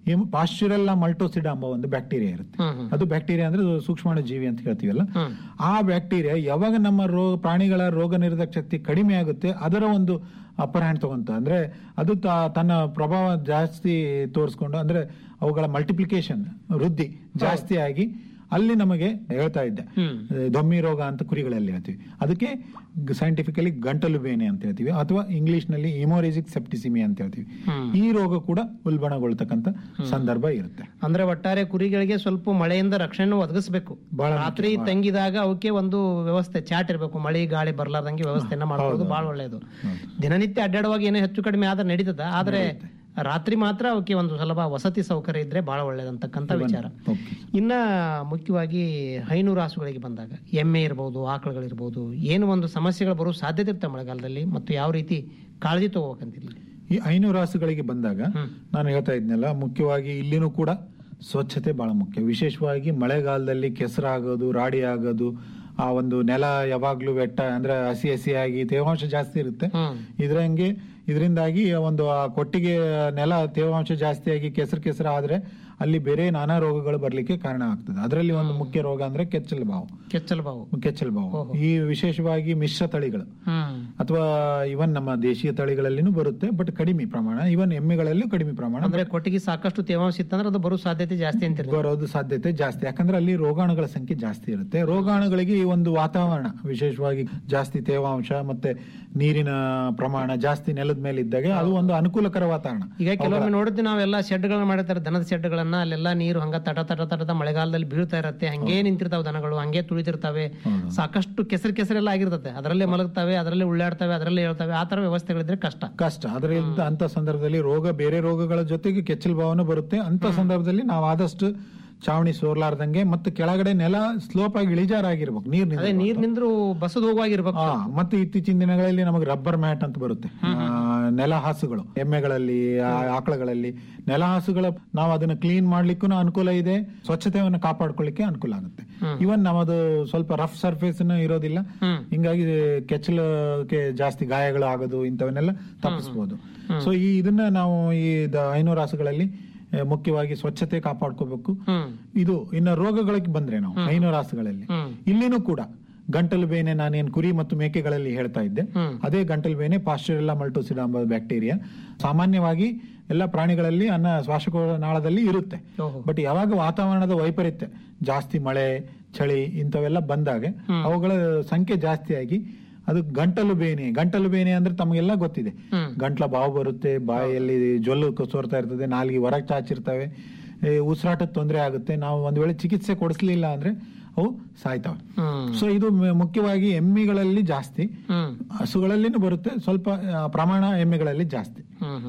ಪಾಶ್ಚುರೆಲ್ಲ ಮಲ್ಟೋಸಿಡ ಎಂಬ ಒಂದು ಬ್ಯಾಕ್ಟೀರಿಯಾ ಇರುತ್ತೆ ಅದು ಬ್ಯಾಕ್ಟೀರಿಯಾ ಅಂದ್ರೆ ಅದು ಸೂಕ್ಷ್ಮಾಣು ಜೀವಿ ಅಂತ ಹೇಳ್ತೀವಲ್ಲ ಆ ಬ್ಯಾಕ್ಟೀರಿಯಾ ಯಾವಾಗ ನಮ್ಮ ರೋಗ ಪ್ರಾಣಿಗಳ ರೋಗ ನಿರೋಧಕ ಶಕ್ತಿ ಕಡಿಮೆ ಆಗುತ್ತೆ ಅದರ ಒಂದು ಅಪ್ಪರ್ ಹ್ಯಾಂಡ್ ತಗೊಂತ ಅಂದ್ರೆ ಅದು ತ- ತನ್ನ ಪ್ರಭಾವ ಜಾಸ್ತಿ ತೋರಿಸ್ಕೊಂಡು ಅಂದ್ರೆ ಅವುಗಳ ಮಲ್ಟಿಪ್ಲಿಕೇಶನ್ ವೃದ್ಧಿ ಜಾಸ್ತಿ ಆಗಿ ಅಲ್ಲಿ ನಮಗೆ ಹೇಳ್ತಾ ಇದ್ದೆ ದೊಮ್ಮಿ ರೋಗ ಅಂತ ಕುರಿಗಳಲ್ಲಿ ಹೇಳ್ತೀವಿ ಅದಕ್ಕೆ ಸೈಂಟಿಫಿಕಲಿ ಗಂಟಲು ಬೇನೆ ಅಂತ ಹೇಳ್ತೀವಿ ಅಥವಾ ಇಂಗ್ಲಿಷ್ ನಲ್ಲಿ ಇಮೋರೇಜಿಕ್ ಸೆಪ್ಟಿಸಿಮಿ ಅಂತ ಹೇಳ್ತೀವಿ ಈ ರೋಗ ಕೂಡ ಉಲ್ಬಣಗೊಳ್ತಕ್ಕಂತ ಸಂದರ್ಭ ಇರುತ್ತೆ ಅಂದ್ರೆ ಒಟ್ಟಾರೆ ಕುರಿಗಳಿಗೆ ಸ್ವಲ್ಪ ಮಳೆಯಿಂದ ರಕ್ಷಣೆ ಒದಗಿಸಬೇಕು ರಾತ್ರಿ ತಂಗಿದಾಗ ಅವಕ್ಕೆ ಒಂದು ವ್ಯವಸ್ಥೆ ಚಾಟ್ ಇರಬೇಕು ಮಳೆ ಗಾಳಿ ಬರ್ಲಾರ್ದಂಗೆ ವ್ಯವಸ್ಥೆಯನ್ನ ಮಾಡ್ಕೊಳ್ಳೋದು ಬಹಳ ಒಳ್ಳೆಯದು ದಿನನಿತ್ಯ ಅಡ್ಡಾಡುವಾಗ ಏನೋ ಹೆಚ್ಚು ಕಡಿಮೆ ಆದ್ರೆ ನಡೀತದ ಆದ್ರೆ ರಾತ್ರಿ ಮಾತ್ರ ಅವಕ್ಕೆ ಒಂದು ಸುಲಭ ವಸತಿ ಸೌಕರ್ಯ ಇದ್ರೆ ಬಹಳ ಒಳ್ಳೇದಂತಕ್ಕಂಥ ವಿಚಾರ ಇನ್ನ ಮುಖ್ಯವಾಗಿ ಹೈನೂರು ರಾಸುಗಳಿಗೆ ಬಂದಾಗ ಎಮ್ಮೆ ಇರ್ಬೋದು ಆಕಳುಗಳಿರ್ಬೋದು ಏನು ಒಂದು ಸಮಸ್ಯೆಗಳು ಬರೋ ಸಾಧ್ಯತೆ ಇರುತ್ತೆ ಮಳೆಗಾಲದಲ್ಲಿ ಮತ್ತು ಯಾವ ರೀತಿ ಕಾಳಜಿ ತಗೋಬೇಕಂತಿಲ್ಲ ಈ ಐನೂರು ರಾಸುಗಳಿಗೆ ಬಂದಾಗ ನಾನು ಹೇಳ್ತಾ ಇದ್ನಲ್ಲ ಮುಖ್ಯವಾಗಿ ಇಲ್ಲಿನೂ ಕೂಡ ಸ್ವಚ್ಛತೆ ಬಹಳ ಮುಖ್ಯ ವಿಶೇಷವಾಗಿ ಮಳೆಗಾಲದಲ್ಲಿ ಕೆಸರಾಗೋದು ರಾಡಿ ಆಗೋದು ಆ ಒಂದು ನೆಲ ಯಾವಾಗ್ಲೂ ವೆಟ್ಟ ಅಂದ್ರೆ ಹಸಿ ಹಸಿಯಾಗಿ ತೇವಾಂಶ ಜಾಸ್ತಿ ಇರುತ್ತೆ ಇದ್ರಂಗೆ ಇದರಿಂದಾಗಿ ಒಂದು ಆ ಕೊಟ್ಟಿಗೆ ನೆಲ ತೇವಾಂಶ ಜಾಸ್ತಿಯಾಗಿ ಕೆಸರು ಕೆಸರು ಆದ್ರೆ ಅಲ್ಲಿ ಬೇರೆ ನಾನಾ ರೋಗಗಳು ಬರ್ಲಿಕ್ಕೆ ಕಾರಣ ಆಗ್ತದೆ ಅದರಲ್ಲಿ ಒಂದು ಮುಖ್ಯ ರೋಗ ಅಂದ್ರೆ ಕೆಚ್ಚಲು ಬಾವು ಕೆಚ್ಚಲು ಬಾವು ಕೆಚ್ಚಲು ಬಾವು ಈ ವಿಶೇಷವಾಗಿ ಮಿಶ್ರ ತಳಿಗಳು ಅಥವಾ ಇವನ್ ನಮ್ಮ ದೇಶೀಯ ತಳಿಗಳಲ್ಲಿನೂ ಬರುತ್ತೆ ಬಟ್ ಕಡಿಮೆ ಪ್ರಮಾಣ ಇವನ್ ಎಮ್ಮೆಗಳಲ್ಲೂ ಕಡಿಮೆ ಪ್ರಮಾಣ ಅಂದ್ರೆ ಕೊಟ್ಟಿಗೆ ಸಾಕಷ್ಟು ತೇವಾಂಶ ಇತ್ತಂದ್ರೆ ಅದು ಬರೋ ಸಾಧ್ಯತೆ ಜಾಸ್ತಿ ಅಂತ ಬರೋದು ಸಾಧ್ಯತೆ ಜಾಸ್ತಿ ಯಾಕಂದ್ರೆ ಅಲ್ಲಿ ರೋಗಾಣುಗಳ ಸಂಖ್ಯೆ ಜಾಸ್ತಿ ಇರುತ್ತೆ ರೋಗಾಣುಗಳಿಗೆ ಈ ಒಂದು ವಾತಾವರಣ ವಿಶೇಷವಾಗಿ ಜಾಸ್ತಿ ತೇವಾಂಶ ಮತ್ತೆ ನೀರಿನ ಪ್ರಮಾಣ ಜಾಸ್ತಿ ನೆಲದ ಮೇಲೆ ಇದ್ದಾಗ ಅದು ಒಂದು ಅನುಕೂಲಕರ ವಾತಾವರಣ ಈಗ ಕೆಲವೊಮ್ಮೆ ನೋಡಿದ್ವಿ ನಾವೆಲ್ಲ ಶೆಡ್ಗಳನ್ನ ಮಾಡಿರ್ತಾರೆ ದನದ ಶೆಡ್ಗಳನ್ನ ಅಲ್ಲೆಲ್ಲ ನೀರು ಹಂಗ ತಟ ತಟ ತಟದ ಮಳೆಗಾಲದಲ್ಲಿ ಬೀಳ್ತಾ ಇರತ್ತೆ ಹಂಗೆ ನಿಂತಿರ್ತಾವೆ ದನಗಳು ಹಂಗೆ ತುಳಿತಿರ್ತಾವೆ ಸಾಕಷ್ಟು ಕೆಸರು ಕೆಸರೆಲ್ಲ ಆಗಿರ್ತದೆ ಅದರಲ್ಲೇ ಮಲಗ್ತವೆ ಅದರಲ್ಲೇ ಉಳ್ಳಾಡ್ತವೆ ಅದರಲ್ಲೇ ಹೇಳ್ತವೆ ಆ ತರ ವ್ಯವಸ್ಥೆಗಳಿದ್ರೆ ಕಷ್ಟ ಕಷ್ಟ ಅದರಿಂದ ಅಂತ ಸಂದರ್ಭದಲ್ಲಿ ರೋಗ ಬೇರೆ ರೋಗಗಳ ಜೊತೆಗೆ ಕೆಚ್ಚಲು ಭಾವನೆ ಬರುತ್ತೆ ಅಂತ ಸಂದರ್ಭದಲ್ಲಿ ನಾವು ಆದಷ್ಟು ಚಾವಣಿ ಸೋರ್ಲಾರ್ದಂಗೆ ಮತ್ತು ಕೆಳಗಡೆ ನೆಲ ಸ್ಲೋಪ್ ಆಗಿ ಇಳಿಜಾರಾಗಿರ್ಬೇಕು ನೀರ್ ಅದೇ ನೀರ್ ನಿಂದ್ರು ಬಸದ್ ಹೋಗುವಾಗಿರ್ಬೇಕು ಹಾ ಮತ್ತೆ ಇತ್ತೀಚಿನ ದಿನಗಳಲ್ಲಿ ನಮಗೆ ರಬ್ಬರ್ ಮ್ಯಾಟ್ ಅಂತ ಬರುತ್ತೆ ಆ, ನೆಲ ಹಾಸುಗಳು ಎಮ್ಮೆಗಳಲ್ಲಿ ಆ, ಆಕಳಗಳಲ್ಲಿ ನೆಲ ಹಾಸುಗಳ ನಾವು ಅದನ್ನ ಕ್ಲೀನ್ ಮಾಡ್ಲಿಕ್ಕೂ ಅನುಕೂಲ ಇದೆ ಸ್ವಚ್ಛತೆಯನ್ನು ಕಾಪಾಡ್ಕೊಳ್ಳಿಕ್ಕೆ ಅನುಕೂಲ ಆಗುತ್ತೆ ಇವನ್ ನಮ್ಮದು ಸ್ವಲ್ಪ ರಫ್ ಸರ್ಫೇಸ್ ಇರೋದಿಲ್ಲ ಹಿಂಗಾಗಿ ಕೆಚ್ಚಲಕ್ಕೆ ಜಾಸ್ತಿ ಗಾಯಗಳು ಆಗೋದು ಇಂಥವನ್ನೆಲ್ಲ ತಪ್ಪಿಸಬಹುದು ಸೊ ಈ ಇದನ್ನ ನಾವು ಈ ದ- ಐನೂರು ರಾಸುಗಳಲ್ಲಿ ಆ, ಮುಖ್ಯವಾಗಿ ಸ್ವಚ್ಛತೆ ಕಾಪಾಡ್ಕೋಬೇಕು ಇದು ಇನ್ನ ರೋಗಗಳಿಗೆ ಬಂದ್ರೆ ನಾವು ಐನೂರು ರಾಸುಗಳಲ್ಲಿ ಇಲ್ಲಿನೂ ಕೂಡ ಗಂಟಲು ಬೇನೆ ನಾನೇನ್ ಕುರಿ ಮತ್ತು ಮೇಕೆಗಳಲ್ಲಿ ಹೇಳ್ತಾ ಇದ್ದೆ ಅದೇ ಗಂಟಲು ಬೇನೆ ಪಾಶ್ಚರೆಲ್ಲ ಮಲ್ಟೋಸಿಡ ಎಂಬ ಬ್ಯಾಕ್ಟೀರಿಯಾ ಸಾಮಾನ್ಯವಾಗಿ ಎಲ್ಲ ಪ್ರಾಣಿಗಳಲ್ಲಿ ಅನ್ನ ಶ್ವಾಸಕೋಶ ನಾಳದಲ್ಲಿ ಇರುತ್ತೆ ಬಟ್ ಯಾವಾಗ ವಾತಾವರಣದ ವೈಪರೀತ್ಯ ಜಾಸ್ತಿ ಮಳೆ ಚಳಿ ಇಂಥವೆಲ್ಲ ಬಂದಾಗ ಅವುಗಳ ಸಂಖ್ಯೆ ಜಾಸ್ತಿಯಾಗಿ ಅದು ಗಂಟಲು ಬೇನೆ ಗಂಟಲು ಬೇನೆ ಅಂದ್ರೆ ತಮಗೆಲ್ಲ ಗೊತ್ತಿದೆ ಗಂಟ್ಲ ಬಾವು ಬರುತ್ತೆ ಬಾಯಲ್ಲಿ ಜೊಲ್ಲು ಕ- ಸೋರ್ತಾ ಇರ್ತದೆ ನಾಲ್ಗೆ ಹೊರಗೆ ಚಾಚಿರ್ತವೆ ಈ ಉಸಿರಾಟದ ತೊಂದರೆ ಆಗುತ್ತೆ ನಾವು ಒಂದ್ ವೇಳೆ ಚಿಕಿತ್ಸೆ ಕೊಡಿಸ್ಲಿಲ್ಲ ಅಂದ್ರೆ ಅವು ಸಾಯ್ತವೆ ಸೊ ಇದು ಮ- ಮುಖ್ಯವಾಗಿ ಎಮ್ಮೆಗಳಲ್ಲಿ ಜಾಸ್ತಿ ಹಸುಗಳಲ್ಲಿನೂ ಬರುತ್ತೆ ಸ್ವಲ್ಪ ಆ, ಪ್ರಮಾಣ ಎಮ್ಮೆಗಳಲ್ಲಿ ಜಾಸ್ತಿ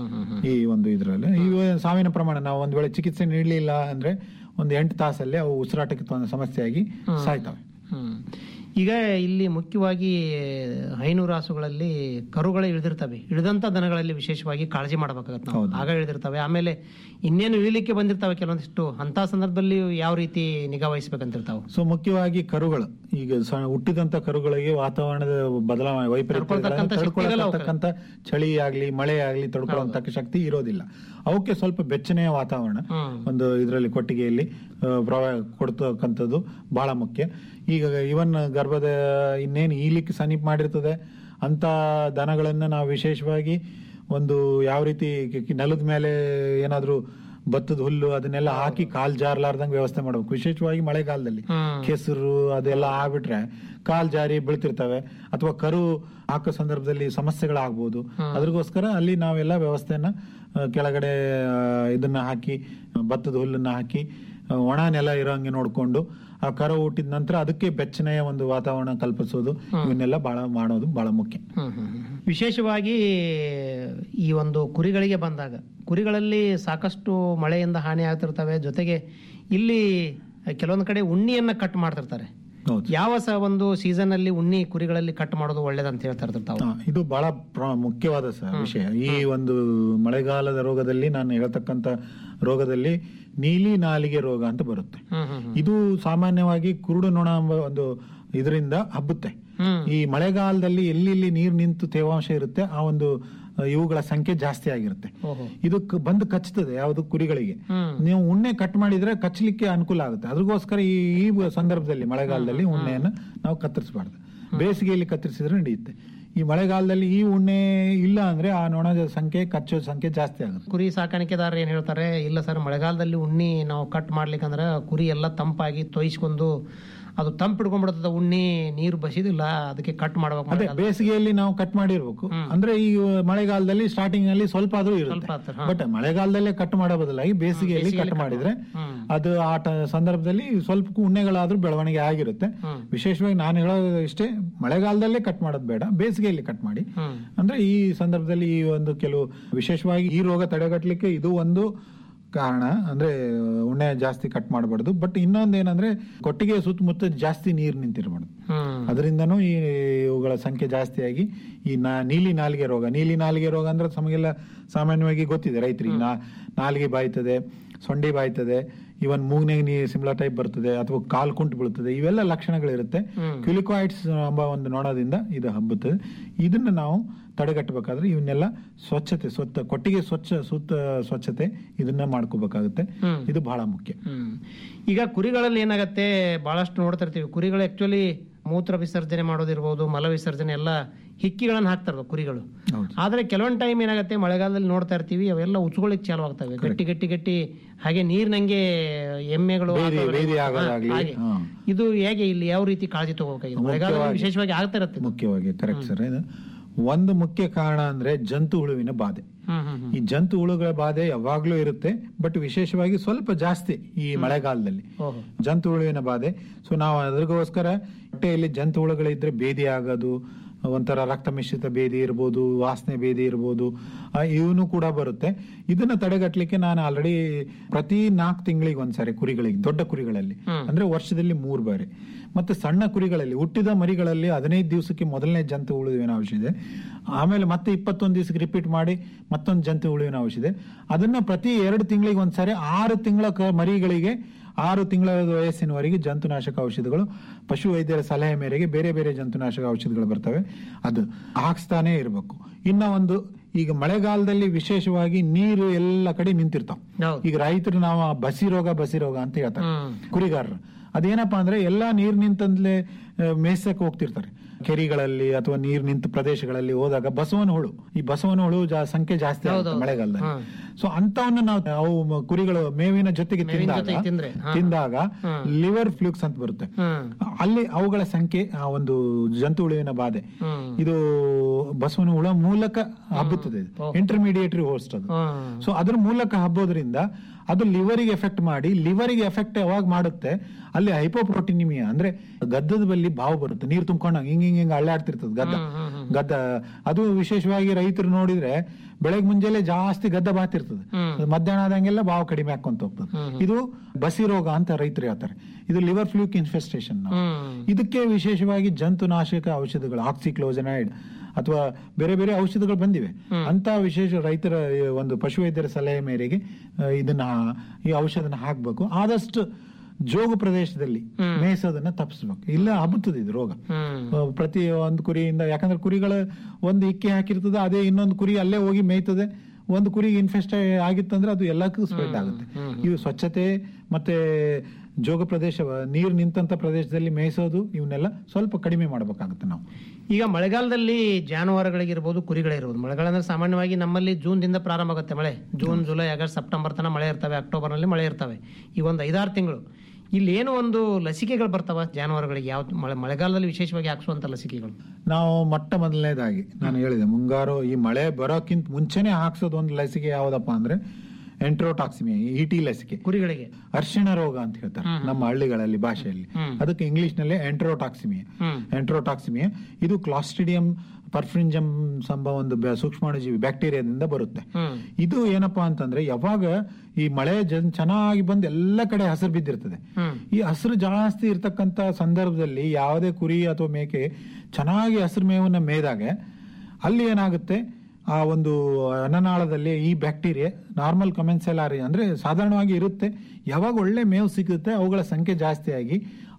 ಈ ಒಂದು ಇದ್ರಲ್ಲಿ ಈ ಸಾವಿನ ಪ್ರಮಾಣ ನಾವು ಒಂದ್ ವೇಳೆ ಚಿಕಿತ್ಸೆ ನೀಡಲಿಲ್ಲ ಅಂದ್ರೆ ಒಂದು ಎಂಟು ತಾಸಲ್ಲಿ ಅವು ಉಸಿರಾಟಕ್ಕೆ ತೊಂದ್ರೆ ಸಮಸ್ಯೆಯಾಗಿ ಸಾಯ್ತವೆ ಹ್ಮ್. ಈಗ ಇಲ್ಲಿ ಮುಖ್ಯವಾಗಿ ಹೈನೂರು ರಾಸುಗಳಲ್ಲಿ ಕರುಗಳು ಇಳಿದಿರ್ತವೆ ಇಳಿದಂತ ದನಗಳಲ್ಲಿ ವಿಶೇಷವಾಗಿ ಕಾಳಜಿ ಮಾಡಬೇಕಾಗತ್ತೆ ನಾವು ಆಗ ಇಳಿದಿರ್ತವೆ ಆಮೇಲೆ ಇನ್ನೇನು ಇಳಿಲಿಕ್ಕೆ ಬಂದಿರ್ತವೆ ಕೆಲವೊಂದಿಷ್ಟು ಅಂತ ಸಂದರ್ಭದಲ್ಲಿ ಯಾವ ರೀತಿ ನಿಗಾ ವಹಿಸ್ಬೇಕಂತಿರ್ತಾವೆ ಸೊ ಮುಖ್ಯವಾಗಿ ಕರುಗಳು ಈಗ ಸ- ಹುಟ್ಟಿದಂತ ಕರುಗಳಿಗೆ ವಾತಾವರಣದ ಬದಲಾವಣೆ ತಡ್ಕೊಳ್ತಕ್ಕಂಥ ಶಕ್ತಿ ಇರಲ್ಲ ಅವಕ್ಕೆ. ವೈಪರೀತ್ಯತಕ್ಕಂತ ಚಳಿ ಆಗ್ಲಿ ಮಳೆ ಆಗ್ಲಿ ತಡ್ಕೊಳ್ಳುವಂತ ಶಕ್ತಿ ಇರೋದಿಲ್ಲ ಅವಕ್ಕೆ ಸ್ವಲ್ಪ ಬೆಚ್ಚನೆಯ ವಾತಾವರಣ ಒಂದು ಇದರಲ್ಲಿ ಕೊಟ್ಟಿಗೆಯಲ್ಲಿ ಆ, ಪ್ರವ- ಕೊಡ್ತಕ್ಕಂಥದ್ದು ಬಹಳ ಮುಖ್ಯ ಈಗ ಇವನ್ ಗರ್ಭದ ಇನ್ನೇನು ಈಲಿಕ್ಕೆ ಸಮೀಪ ಮಾಡಿರ್ತದೆ ಅಂತ ದನಗಳನ್ನ ನಾವು ವಿಶೇಷವಾಗಿ ಒಂದು ಯಾವ ರೀತಿ ಕಿ- ಕಿ- ನೆಲದ ಮೇಲೆ ಏನಾದ್ರೂ ಭತ್ತದ ಹುಲ್ಲು ಅದನ್ನೆಲ್ಲ ಹಾಕಿ ಕಾಲ್ ಜಾರ್ಲಾರ್ದಂಗೆ ವ್ಯವಸ್ಥೆ ಮಾಡ್ಬೇಕು ವಿಶೇಷವಾಗಿ ಮಳೆಗಾಲದಲ್ಲಿ ಕೆಸರು ಅದೆಲ್ಲ ಆಗ್ಬಿಟ್ರೆ ಕಾಲ್ ಜಾರಿ ಬೀಳ್ತಿರ್ತವೆ ಅಥವಾ ಕರು ಹಾಕೋ ಸಂದರ್ಭದಲ್ಲಿ ಸಮಸ್ಯೆಗಳಾಗ್ಬೋದು ಅದ್ರಗೋಸ್ಕರ ಅಲ್ಲಿ ನಾವೆಲ್ಲ ವ್ಯವಸ್ಥೆಯನ್ನ ಆ, ಕೆಳಗಡೆ ಆ, ಇದನ್ನ ಹಾಕಿ ಭತ್ತದ ಹುಲ್ಲನ್ನ ಹಾಕಿ ಆ, ಒಣ ನೆಲ ಇರೋಂಗೆ ನೋಡ್ಕೊಂಡು ಆ ಕರು ಹುಟ್ಟಿದ ನಂತರ ಅದಕ್ಕೆ ಬೆಚ್ಚನೆಯ ಒಂದು ವಾತಾವರಣ ಕಲ್ಪಿಸೋದು ಇವನ್ನೆಲ್ಲ ಬಹಳ ಮಾಡೋದು ಬಹಳ ಮುಖ್ಯ ವಿಶೇಷವಾಗಿ ಈ ಒಂದು ಕುರಿಗಳಿಗೆ ಬಂದಾಗ ಕುರಿಗಳಲ್ಲಿ ಸಾಕಷ್ಟು ಮಳೆಯಿಂದ ಹಾನಿ ಆಗ್ತಿರ್ತವೆ ಜೊತೆಗೆ ಇಲ್ಲಿ ಕೆಲವೊಂದು ಕಡೆ ಉಣ್ಣಿಯನ್ನ ಕಟ್ ಮಾಡ್ತಿರ್ತಾರೆ ಯಾವ ಸ ಒಂದು ಸೀಸನ್ ಅಲ್ಲಿ ಉಣ್ಣಿ ಕುರಿಗಳಲ್ಲಿ ಕಟ್ ಮಾಡೋದು ಒಳ್ಳೇದಂತ ಹೇಳ್ತಾ ಇರ್ತಾವೆ ಹಾ, ಇದು ಬಹಳ ಪ್ರ- ಮುಖ್ಯವಾದ ಸ- ವಿಷಯ ಈ ಒಂದು ಮಳೆಗಾಲದ ರೋಗದಲ್ಲಿ ನಾನು ಹೇಳ್ತಕ್ಕಂತ ರೋಗದಲ್ಲಿ ನೀಲಿ ನಾಲಿಗೆ ರೋಗ ಅಂತ ಬರುತ್ತೆ ಇದು ಸಾಮಾನ್ಯವಾಗಿ ಕುರುಡು ನೊಣ ಎಂಬ ಒಂದು ಇದರಿಂದ ಹಬ್ಬುತ್ತೆ ಈ ಮಳೆಗಾಲದಲ್ಲಿ ಎಲ್ಲೆಲ್ಲಿ ನೀರು ನಿಂತು ತೇವಾಂಶ ಇರುತ್ತೆ ಆ ಒಂದು ಆ, ಇವುಗಳ ಸಂಖ್ಯೆ ಜಾಸ್ತಿ ಆಗಿರುತ್ತೆ ಇದು ಕ- ಬಂದು ಕಚ್ಚುತ್ತದೆ ಯಾವುದು ಕುರಿಗಳಿಗೆ ನೀವು ಉಣ್ಣೆ ಕಟ್ ಮಾಡಿದ್ರೆ ಕಚ್ಚಲಿಕ್ಕೆ ಅನುಕೂಲ ಆಗುತ್ತೆ ಅದಕ್ಕೋಸ್ಕರ ಈ ಈ ಸಂದರ್ಭದಲ್ಲಿ ಮಳೆಗಾಲದಲ್ಲಿ ಉಣ್ಣೆಯನ್ನು ನಾವು ಕತ್ತರಿಸಬಾರ್ದು ಬೇಸಿಗೆಯಲ್ಲಿ ಕತ್ತರಿಸಿದ್ರೆ ನಡೆಯುತ್ತೆ ಈ ಮಳೆಗಾಲದಲ್ಲಿ ಈ ಉಣ್ಣೆ ಇಲ್ಲ ಅಂದ್ರೆ ಆ ನೊಣದ ಸಂಖ್ಯೆ ಕಚ್ಚೋ ಸಂಖ್ಯೆ ಜಾಸ್ತಿ ಆಗುತ್ತೆ ಕುರಿ ಸಾಕಾಣಿಕೆದಾರರು ಏನ್ ಹೇಳ್ತಾರೆ ಇಲ್ಲ ಸರ್ ಮಳೆಗಾಲದಲ್ಲಿ ಉಣ್ಣಿ ನಾವು ಕಟ್ ಮಾಡ್ಲಿಕ್ಕಂದ್ರೆ ಕುರಿ ಎಲ್ಲ ತಂಪಾಗಿ ತೊಯ್ಸ್ಕೊಂಡು ಅದು ತಂಪು ಹಿಡ್ಕೊಂಡ್ಬಿಡ್ತದ ಉಣ್ಣಿ ನೀರು ಬಸಿದಿಲ್ಲ ಅದಕ್ಕೆ ಕಟ್ ಮಾಡ್ಬೇಕು ಅದೇ ಮಳೆಗಾಲ. ಬೇಸಿಗೆಯಲ್ಲಿ ನಾವು ಕಟ್ ಮಾಡಿರ್ಬೇಕು ಅಂದ್ರೆ ಈ ಮಳೆಗಾಲದಲ್ಲಿ ಸ್ಟಾರ್ಟಿಂಗ್ ನಲ್ಲಿ ಸ್ವಲ್ಪ ಆದ್ರೂ ಇರುತ್ತೆ ಬಟ್ ಮಳೆಗಾಲದಲ್ಲೇ ಕಟ್ ಮಾಡೋ ಬದಲಾಗಿ ಬೇಸಿಗೆಯಲ್ಲಿ ಕಟ್ ಮಾಡಿದ್ರೆ ಅದು ಆ ಟ- ಸಂದರ್ಭದಲ್ಲಿ ಸ್ವಲ್ಪ ಉಣ್ಣೆಗಳಾದ್ರೂ ಬೆಳವಣಿಗೆ ಆಗಿರುತ್ತೆ ವಿಶೇಷವಾಗಿ ನಾನು ಹೇಳೋದು ಇಷ್ಟೇ ಮಳೆಗಾಲದಲ್ಲೇ ಕಟ್ ಮಾಡೋದು ಬೇಡ ಬೇಸಿಗೆಯಲ್ಲಿ ಕಟ್ ಮಾಡಿ ಅಂದ್ರೆ ಈ ಸಂದರ್ಭದಲ್ಲಿ ಈ ಒಂದು ಕೆಲವು ವಿಶೇಷವಾಗಿ ಈ ರೋಗ ತಡೆಗಟ್ಟಲಿಕ್ಕೆ ಇದು ಒಂದು ಕಾರಣ ಅಂದ್ರೆ ಉಣ್ಣೆ ಜಾಸ್ತಿ ಕಟ್ ಮಾಡಬಾರ್ದು ಬಟ್ ಇನ್ನೊಂದು ಏನಂದ್ರೆ ಕೊಟ್ಟಿಗೆ ಸುತ್ತಮುತ್ತ ಜಾಸ್ತಿ ನೀರು ನಿಂತಿರಬಾರ್ದು ಅದರಿಂದನೂ ಈ ಇವುಗಳ ಸಂಖ್ಯೆ ಜಾಸ್ತಿಯಾಗಿ ಈ ನಾ ನೀಲಿ ನಾಲಿಗೆ ರೋಗ ನೀಲಿ ನಾಲಿಗೆ ರೋಗ ಅಂದ್ರೆ ನಮಗೆಲ್ಲ ಸಾಮಾನ್ಯವಾಗಿ ಗೊತ್ತಿದೆ ರೈತರಿಗೆ ನಾ ನಾಲಿಗೆ ಬಾಯ್ತದೆ ಸೊಂಡಿ ಬಾಯ್ತದೆ ಇವನ್ ಮೂಗ್ನೆಗೆ ನೀ ಸಿಮ್ಲಾ ಟೈಪ್ ಬರ್ತದೆ ಅಥವಾ ಕಾಲ್ ಕುಂಟು ಬೀಳ್ತದೆ ಇವೆಲ್ಲ ಲಕ್ಷಣಗಳಿರುತ್ತೆ ಕ್ಯುಲಿಕಾಯ್ಡ್ಸ್ ಎಂಬ ಒಂದು ನೊಣದಿಂದ ಇದು ಹಬ್ಬುತ್ತದೆ ಇದನ್ನ ನಾವು ತಡೆಗಟ್ಟಬೇಕಾದ್ರೆ ಇವನ್ನೆಲ್ಲ ಸ್ವಚ್ಛತೆ ಸ್ವಚ್ಛ ಕೊಟ್ಟಿಗೆ ಸ್ವಚ್ಛ ಸುತ್ತ ಸ್ವಚ್ಛತೆ ಇದನ್ನ ಮಾಡ್ಕೋಬೇಕಾಗುತ್ತೆ ಇದು ಬಹಳ ಮುಖ್ಯ ಹ್ಮ್. ಈಗ ಕುರಿಗಳಲ್ಲಿ ಏನಾಗತ್ತೆ ಬಹಳಷ್ಟು ನೋಡ್ತಾ ಇರ್ತೀವಿ ಕುರಿಗಳು ಆಕ್ಚುಲಿ ಮೂತ್ರ ವಿಸರ್ಜನೆ ಮಾಡೋದಿರ್ಬೋದು ಮಲ ವಿಸರ್ಜನೆ ಎಲ್ಲ ಹಿಕ್ಕಿಗಳನ್ನ ಹಾಕ್ತಾರ ಕುರಿಗಳು ಆದ್ರೆ ಕೆಲವೊಂದ್ ಟೈಮ್ ಏನಾಗುತ್ತೆ ಮಳೆಗಾಲದಲ್ಲಿ ನೋಡ್ತಾ ಇರ್ತೀವಿ ಅವೆಲ್ಲ ಉಚ್ಕೊಳ್ಳಿಕ್ ಚಾಲು ಆಗ್ತವೆ ಗಟ್ಟಿ ಗಟ್ಟಿ ಗಟ್ಟಿ ಹಾಗೆ ನೀರ್ನಂಗೆ ಎಮ್ಮೆಗಳು ಬೇದಿ- ಆಕಳುಗಳು, ಬೇದಿ ಹಾ, ಆಗೋದಾಗ್ಲಿ, ಹಾಗೆ. ಹಾ. ಇದು ಹೇಗೆ ಇಲ್ಲಿ ಯಾವ ರೀತಿ ಕಾಳಜಿ ತಗೋಬೇಕಾಗಿದೆ ಮಳೆಗಾಲದಲ್ಲಿ ಮುಖ್ಯವಾಗಿ- ವಿಶೇಷವಾಗಿ ಆಗ್ತಾ ಇರುತ್ತೆ ಇದು. ಮುಖ್ಯವಾಗಿ ಕರೆಕ್ಟ್ ಸರ್ ಇದು ಒಂದು ಮುಖ್ಯ ಕಾರಣ ಅಂದ್ರೆ ಜಂತು ಹುಳುವಿನ ಬಾಧೆ ಹ್ಮ್ ಹ್ಮ್ ಹ್ಮ್. ಈ ಜಂತು ಹುಳುಗಳ ಬಾಧೆ ಯಾವಾಗ್ಲೂ ಇರುತ್ತೆ ಬಟ್ ವಿಶೇಷವಾಗಿ ಸ್ವಲ್ಪ ಜಾಸ್ತಿ ಈ ಮಳೆಗಾಲದಲ್ಲಿ ಓಹೋ. ಜಂತು ಹುಳುವಿನ ಬಾಧೆ ಸೊ ನಾವು ಅದಕ್ಕೋಸ್ಕರ ಹೊಟ್ಟೆಯಲ್ಲಿ ಜಂತು ಹುಳುಗಳಿದ್ರೆ ಬೇದಿ ಆಗೋದು ಒಂಥರ ರಕ್ತ ಮಿಶ್ರಿತ ಬೇದಿ ಇರ್ಬೋದು ವಾಸನೆ ಬೇದಿ ಇರ್ಬೋದು ಆ, ಇವನು ಕೂಡ ಬರುತ್ತೆ ಇದನ್ನ ತಡೆಗಟ್ಟಲಿಕ್ಕೆ ನಾನು ಆಲ್ರೆಡಿ ಪ್ರತಿ ನಾಲ್ಕು ತಿಂಗಳಿಗೆ ಒಂದ್ಸಾರಿ ಕುರಿಗಳಿಗೆ ದೊಡ್ಡ ಕುರಿಗಳಲ್ಲಿ ಅಂದ್ರೆ ವರ್ಷದಲ್ಲಿ ಮೂರು ಬಾರಿ ಮತ್ತೆ ಸಣ್ಣ ಕುರಿಗಳಲ್ಲಿ ಹುಟ್ಟಿದ ಮರಿಗಳಲ್ಲಿ ಹದಿನೈದು ದಿವಸಕ್ಕೆ ಮೊದಲನೇ ಜಂತು ಹುಳುವಿನ ಔಷಧ ಇದೆ ಆಮೇಲೆ ಮತ್ತೆ ಇಪ್ಪತ್ತೊಂದು ದಿವಸಕ್ಕೆ ರಿಪೀಟ್ ಮಾಡಿ ಮತ್ತೊಂದು ಜಂತು ಹುಳುವಿನ ಔಷಧ ಇದೆ ಅದನ್ನ ಪ್ರತಿ ಎರಡು ತಿಂಗಳಿಗೆ ಒಂದ್ಸಾರಿ ಆರು ತಿಂಗಳ ಕ- ಮರಿಗಳಿಗೆ ಆರು ತಿಂಗಳ ವಯಸ್ಸಿನವರೆಗೆ ಜಂತುನಾಶಕ ಔಷಧಗಳು ಪಶು ವೈದ್ಯರ ಸಲಹೆ ಮೇರೆಗೆ ಬೇರೆ ಬೇರೆ ಜಂತುನಾಶಕ ಔಷಧಗಳು ಬರ್ತವೆ ಅದು ಹಾಕ್ಸ್ತಾನೆ ಇರಬೇಕು ಇನ್ನ ಒಂದು ಈಗ ಮಳೆಗಾಲದಲ್ಲಿ ವಿಶೇಷವಾಗಿ ನೀರು ಎಲ್ಲ ಕಡೆ ನಿಂತಿರ್ತಾವ ಈಗ ರೈತರು ನಾವು ಬಸಿ ರೋಗ ಬಸಿ ರೋಗ ಅಂತ ಹೇಳ್ತಾರೆ ಕುರಿಗಾರರು ಅದೇನಪ್ಪಾ ಅಂದ್ರೆ ಎಲ್ಲಾ ನೀರ್ ನಿಂತಂದ್ಲೆ ಮೇಯ್ಸಕ್ ಹೋಗ್ತಿರ್ತಾರೆ ಕೆರಿಗಳಲ್ಲಿ ಅಥವಾ ನೀರ್ ನಿಂತ ಪ್ರದೇಶಗಳಲ್ಲಿ ಹೋದಾಗ ಬಸವನ ಹುಳು ಈ ಬಸವನ ಹುಳು ಜಾ- ಸಂಖ್ಯೆ ಜಾಸ್ತಿ ಆಗುತ್ತೆ ಮಳೆಗಾಲದಲ್ಲಿ ಸೊ ಅಂತವನ್ನ ನಾವು ಅವು ಮ- ಕುರಿಗಳು ಮೇವಿನ ಜೊತೆಗೆ ಮೇವಿನ ತಿಂದಾಗ ಜೊತೆಗೆ ತಿಂದ್ರೆ, ಹಾ. ತಿಂದಾಗ ಲಿವರ್ ಫ್ಲೂಕ್ಸ್ ಅಂತ ಬರುತ್ತೆ ಅಲ್ಲಿ ಅವುಗಳ ಸಂಖ್ಯೆ ಆ ಒಂದು ಜಂತು ಹುಳುವಿನ ಬಾಧೆ ಇದು ಬಸವನ ಹುಳ ಮೂಲಕ ಹಬ್ಬುತ್ತದೆ ಇಂಟರ್ಮೀಡಿಯೇಟರಿ ಹೋಸ್ಟ್ ಅದು ಸೊ ಅದ್ರ ಮೂಲಕ ಹಬ್ಬೋದ್ರಿಂದ ಅದು ಲಿವರಿಗೆ ಎಫೆಕ್ಟ್ ಮಾಡಿ ಲಿವರಿಗೆ ಎಫೆಕ್ಟ್ ಯಾವಾಗ ಮಾಡುತ್ತೆ ಅಲ್ಲಿ ಹೈಪೋಪ್ರೋಟಿನಿಮಿಯಾ ಅಂದ್ರೆ ಗದ್ದದ ಬಲ್ಲಿ ಬಾವು ಬರುತ್ತೆ ನೀರು ತುಂಬ್ಕೊಂಡಂಗ ಹಿಂಗ್ ಹಿಂಗ್ ಹಿಂಗ್ ಅಳ್ಳಾಡ್ತಿರ್ತದೆ ಗದ್ದ ಗದ್ದ ಅದು ವಿಶೇಷವಾಗಿ ರೈತರು ನೋಡಿದ್ರೆ ಬೆಳಗ್ಗೆ ಮುಂಜಾನೆ ಜಾಸ್ತಿ ಗದ್ದ ಬಾತಿರ್ತದೆ ಅದು ಮಧ್ಯಾಹ್ನ ಆದಂಗೆಲ್ಲ ಬಾವು ಕಡಿಮೆ ಹಾಕೊಂತ ಹೋಗ್ತದೆ ಇದು ಬಸಿ ರೋಗ ಅಂತ ರೈತರು ಹೇಳ್ತಾರೆ ಇದು ಲಿವರ್ ಫ್ಲೂಕ್ ಇನ್ಫೆಸ್ಟೇಷನ್ ಇದಕ್ಕೆ ವಿಶೇಷವಾಗಿ ಜಂತುನಾಶಕ ಔಷಧಗಳು ಆಕ್ಸಿಕ್ಲೋಜನೈಡ್ ಅಥವಾ ಬೇರೆ ಬೇರೆ ಔಷಧಗಳು ಬಂದಿವೆ ಅಂತ ವಿಶೇಷ ರೈತರ ಈ ಒಂದು ಪಶುವೈದ್ಯರ ಸಲಹೆ ಮೇರೆಗೆ ಆ, ಇದನ್ನ ಈ ಔಷಧನ ಹಾಕ್ಬೇಕು ಆದಷ್ಟು ಜೋಗು ಪ್ರದೇಶದಲ್ಲಿ ಮೇಯಿಸೋದನ್ನ ತಪ್ಪಿಸ್ಬೇಕು ಇಲ್ಲ ಹಬ್ಬುತ್ತದೆ ಇದು ರೋಗ ಆ, ಪ್ರತಿ ಒಂದು ಕುರಿಯಿಂದ ಯಾಕಂದ್ರೆ ಕುರಿಗಳ ಒಂದು ಇಕ್ಕಿ ಹಾಕಿರ್ತದೆ ಅದೇ ಇನ್ನೊಂದು ಕುರಿ ಅಲ್ಲೇ ಹೋಗಿ ಮೇಯ್ತದೆ ಒಂದು ಕುರಿ ಇನ್ಫೆಸ್ಟ್ ಆಗಿತ್ತಂದ್ರೆ ಅದು ಎಲ್ಲಕ್ಕೂ ಸ್ಪ್ರೆಡ್ ಆಗುತ್ತೆ ಇವು ಸ್ವಚ್ಛತೆ ಮತ್ತೆ ಜೋಗ ಪ್ರದೇಶ ನೀರು ನಿಂತಂತ ಪ್ರದೇಶದಲ್ಲಿ ಮೇಯಿಸೋದು ಇವನ್ನೆಲ್ಲ ಸ್ವಲ್ಪ ಕಡಿಮೆ ಮಾಡಬೇಕಾಗುತ್ತೆ ನಾವು ಈಗ ಮಳೆಗಾಲದಲ್ಲಿ ಜಾನುವಾರುಗಳಿಗಿರ್ಬೋದು ಕುರಿಗಳಿರ್ಬೋದು ಮಳೆಗಾಲ ಅಂದ್ರೆ ಸಾಮಾನ್ಯವಾಗಿ ನಮ್ಮಲ್ಲಿ ಜೂನ್ ದಿಂದ ಪ್ರಾರಂಭ ಆಗುತ್ತೆ ಮಳೆ ಜೂನ್ ಜುಲೈ ಆಗಸ್ಟ್ ಸೆಪ್ಟೆಂಬರ್ ತನಕ ಮಳೆ ಇರ್ತವೆ ಅಕ್ಟೋಬರ್ ನಲ್ಲಿ ಮಳೆ ಇರ್ತವೆ ಈ ಒಂದು ಐದಾರು ತಿಂಗಳು ಇಲ್ಲಿ ಏನೋ ಒಂದು ಲಸಿಕೆಗಳು ಬರ್ತಾವ ಜಾನುವಾರುಗಳಿಗೆ ಯಾವ ಮಳೆ ಮಳೆಗಾಲದಲ್ಲಿ ವಿಶೇಷವಾಗಿ ಹಾಕ್ಸುವಂತ ಲಸಿಕೆಗಳು ನಾವು ಮೊಟ್ಟ ಮೊದಲನೇದಾಗಿ ನಾನು ಹೇಳಿದೆ ಮುಂಗಾರು ಈ ಮಳೆ ಬರೋಕ್ಕಿಂತ ಮುಂಚೆನೆ ಹಾಕ್ಸೋದು ಒಂದು ಲಸಿಕೆ ಯಾವ್ದಪ್ಪ ಅಂದ್ರೆ ಎಂಟ್ರೋಟಾಕ್ಸಿಮಿಯಾ ಇ ಟಿ ಲಸಿಕೆ ಕುರಿಗಳಿಗೆ ಅರ್ಶಿಣ ರೋಗ ಅಂತ ಹೇಳ್ತಾರೆ ನಮ್ಮ ಹಳ್ಳಿಗಳಲ್ಲಿ ಭಾಷೆಯಲ್ಲಿ ಅದಕ್ಕೆ ಇಂಗ್ಲಿಷ್ ನಲ್ಲಿ ಎಂಟ್ರೋಟಾಕ್ಸಿಮಿಯಾ ಎಂಟ್ರೋಟಾಕ್ಸಿಮಿಯಾ ಇದು ಕ್ಲಾಸ್ಟ್ರಿಡಿಯಂ ಪರ್ಫ್ರಿಂಜಮ್ ಎಂಬ ಒಂದು ಬ್ಯಾ- ಸೂಕ್ಷ್ಮಾಣುಜೀವಿ ಬ್ಯಾಕ್ಟೀರಿಯಾದಿಂದ ಬರುತ್ತೆ ಇದು ಏನಪ್ಪಾ ಅಂತಂದ್ರೆ ಯಾವಾಗ ಈ ಮಳೆ ಜನ್ ಚೆನ್ನಾಗಿ ಬಂದು ಎಲ್ಲ ಕಡೆ ಹಸಿರು ಬಿದ್ದಿರ್ತದೆ ಈ ಹಸಿರು ಜಾಸ್ತಿ ಇರ್ತಕ್ಕಂತ ಸಂದರ್ಭದಲ್ಲಿ ಯಾವುದೇ ಕುರಿ ಅಥವಾ ಮೇಕೆ ಚೆನ್ನಾಗಿ ಹಸಿರು ಮೇವನ್ನ ಮೇಯ್ದಾಗ ಅಲ್ಲಿ ಏನಾಗುತ್ತೆ ಆ ಒಂದು ಅನ್ನನಾಳದಲ್ಲಿ ಈ ಬ್ಯಾಕ್ಟೀರಿಯಾ ನಾರ್ಮಲ್ ಕಮೆನ್ಸೆಲಾರಿ ಅಂದ್ರೆ ಸಾಧಾರಣವಾಗಿ ಇರುತ್ತೆ ಯಾವಾಗ ಒಳ್ಳೆ ಮೇವು ಸಿಗುತ್ತೆ ಅವುಗಳ ಸಂಖ್ಯೆ ಜಾಸ್ತಿ ಆಗಿ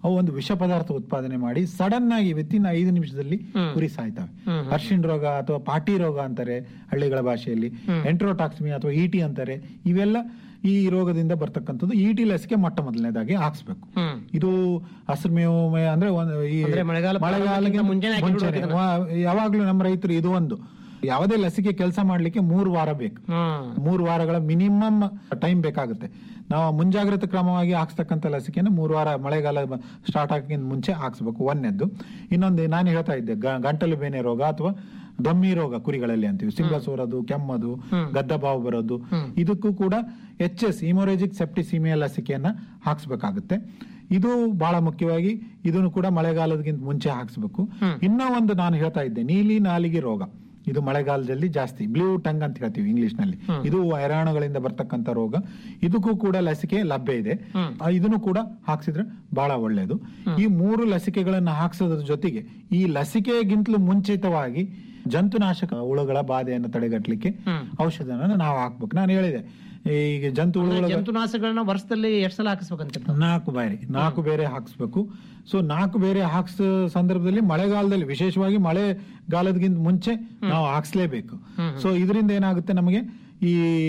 ಅವು ಒಂದು ವಿಷ ಪದಾರ್ಥ ಉತ್ಪಾದನೆ ಮಾಡಿ ಸಡನ್ ಆಗಿ ವಿತಿನ್ ಐದು ನಿಮಿಷದಲ್ಲಿ ಕುರಿ ಸಾಯ್ತವೆ ಅರ್ಶಿನ್ ರೋಗ ಅಥವಾ ಪಾಟಿ ರೋಗ ಅಂತಾರೆ ಹಳ್ಳಿಗಳ ಭಾಷೆಯಲ್ಲಿ ಎಂಟ್ರೋಟಾಕ್ಸಿಮಿ ಅಥವಾ ಇಟಿ ಅಂತಾರೆ ಇವೆಲ್ಲ ಈ ರೋಗದಿಂದ ಬರ್ತಕ್ಕಂಥದ್ದು ಇಟಿ ಲಸಿಕೆ ಮೊಟ್ಟ ಮೊದಲನೇದಾಗಿ ಹಾಕ್ಸ್ಬೇಕು ಇದು ಹಸಿರು ಮೇವು ಮೇ- ಅಂದ್ರೆ ಒಂದು ಈ ಅಂದ್ರೆ ಮಳೆಗಾಲ ಮಳೆಗಾಲಕ್ಕೆ ಪ್ರಾರಂಭಕ್ಕಿಂತ ಮುಂಚೆನೇ ಹಾಕಿ ಮುಂಚೆನೆ. ಬಿಡ್ಬೇಕು ವಾ- ಯಾವಾಗ್ಲೂ ನಮ್ಮ ರೈತರು ಇದು ಒಂದು ಯಾವುದೇ ಲಸಿಕೆ ಕೆಲಸ ಮಾಡ್ಲಿಕ್ಕೆ ಮೂರು ವಾರ ಬೇಕು ಮೂರು ವಾರಗಳ ಮಿನಿಮಮ್ ಟೈಮ್ ಬೇಕಾಗುತ್ತೆ ನಾವು ಮುಂಜಾಗ್ರತಾ ಕ್ರಮವಾಗಿ ಹಾಕ್ಸ್ತಕ್ಕಂಥ ಲಸಿಕೆನ ಮೂರು ವಾರ ಮಳೆಗಾಲ ಸ್ಟಾರ್ಟ್ ಆಗಕ್ಕಿಂತ ಮುಂಚೆ ಹಾಕ್ಸ್ಬೇಕು ಒಂದನೇದ್ದು ಇನ್ನೊಂದು ನಾನು ಹೇಳ್ತಾ ಇದ್ದೆ ಗ- ಗಂಟಲು ಬೇನೆ ರೋಗ ಅಥವಾ ದಮ್ಮಿ ರೋಗ ಕುರಿಗಳಲ್ಲಿ ಅಂತೀವಿ ಸಿಂಗ ಸೋರೋದು ಕೆಮ್ಮದು ಗದ್ದ ಬಾವು ಬರೋದು ಇದಕ್ಕೂ ಕೂಡ ಎಚ್ ಎಸ್ ಇಮೋರೆಜಿಕ್ ಸೆಪ್ಟಿಸಿಮಿಯಾ ಲಸಿಕೆಯನ್ನ ಹಾಕ್ಸ್ಬೇಕಾಗುತ್ತೆ ಇದು ಬಹಳ ಮುಖ್ಯವಾಗಿ ಇದನ್ನು ಕೂಡ ಮಳೆಗಾಲದಕ್ಕಿಂತ ಮುಂಚೆ ಹಾಕ್ಸ್ಬೇಕು ಇನ್ನೂ ಒಂದು ನಾನು ಹೇಳ್ತಾ ಇದ್ದೆ ನೀಲಿ ನಾಲಿಗೆ ರೋಗ ಇದು ಮಳೆಗಾಲದಲ್ಲಿ ಜಾಸ್ತಿ ಬ್ಲೂ ಟಂಗ್ ಅಂತ ಹೇಳ್ತೀವಿ ಇಂಗ್ಲಿಷ್ ನಲ್ಲಿ ಇದು ವೈರಾಣುಗಳಿಂದ ಬರ್ತಕ್ಕಂಥ ರೋಗ ಇದಕ್ಕೂ ಕೂಡ ಲಸಿಕೆ ಲಭ್ಯ ಇದೆ ಆ, ಇದನ್ನು ಕೂಡ ಹಾಕ್ಸಿದ್ರೆ ಬಹಳ ಒಳ್ಳೆಯದು ಈ ಮೂರು ಲಸಿಕೆಗಳನ್ನ ಹಾಕ್ಸೋದ್ರ ಜೊತೆಗೆ ಈ ಲಸಿಕೆಗಿಂತಲೂ ಮುಂಚಿತವಾಗಿ ಜಂತುನಾಶಕ ಹುಳುಗಳ ಬಾಧೆಯನ್ನು ತಡೆಗಟ್ಟಲಿಕ್ಕೆ ಔಷಧನ ನಾವು ಹಾಕ್ಬೇಕು ನಾನು ಹೇಳಿದೆ ಈಗ ಜಂತು ಹುಳುಗಳ ಜಂತುನಾಶಗಳನ್ನ ವರ್ಷದಲ್ಲಿ ಎಷ್ಟು ಸಲ ಹಾಕಿಸ್ಬೇಕಂತ ನಾಲ್ಕು ಬೇರೆ ನಾಲ್ಕು ಬೇರೆ ಹಾಕ್ಸ್ಬೇಕು ಸೊ ನಾಲ್ಕು ಬೇರೆ ಹಾಕ್ಸ ಸಂದರ್ಭದಲ್ಲಿ ಮಳೆಗಾಲದಲ್ಲಿ ವಿಶೇಷವಾಗಿ ಮಳೆಗಾಲದಗಿಂತ ಮುಂಚೆ ನಾವು ಹಾಕ್ಸ್ಲೇಬೇಕು ಸೊ ಇದರಿಂದ ಏನಾಗುತ್ತೆ ನಮಗೆ ಈ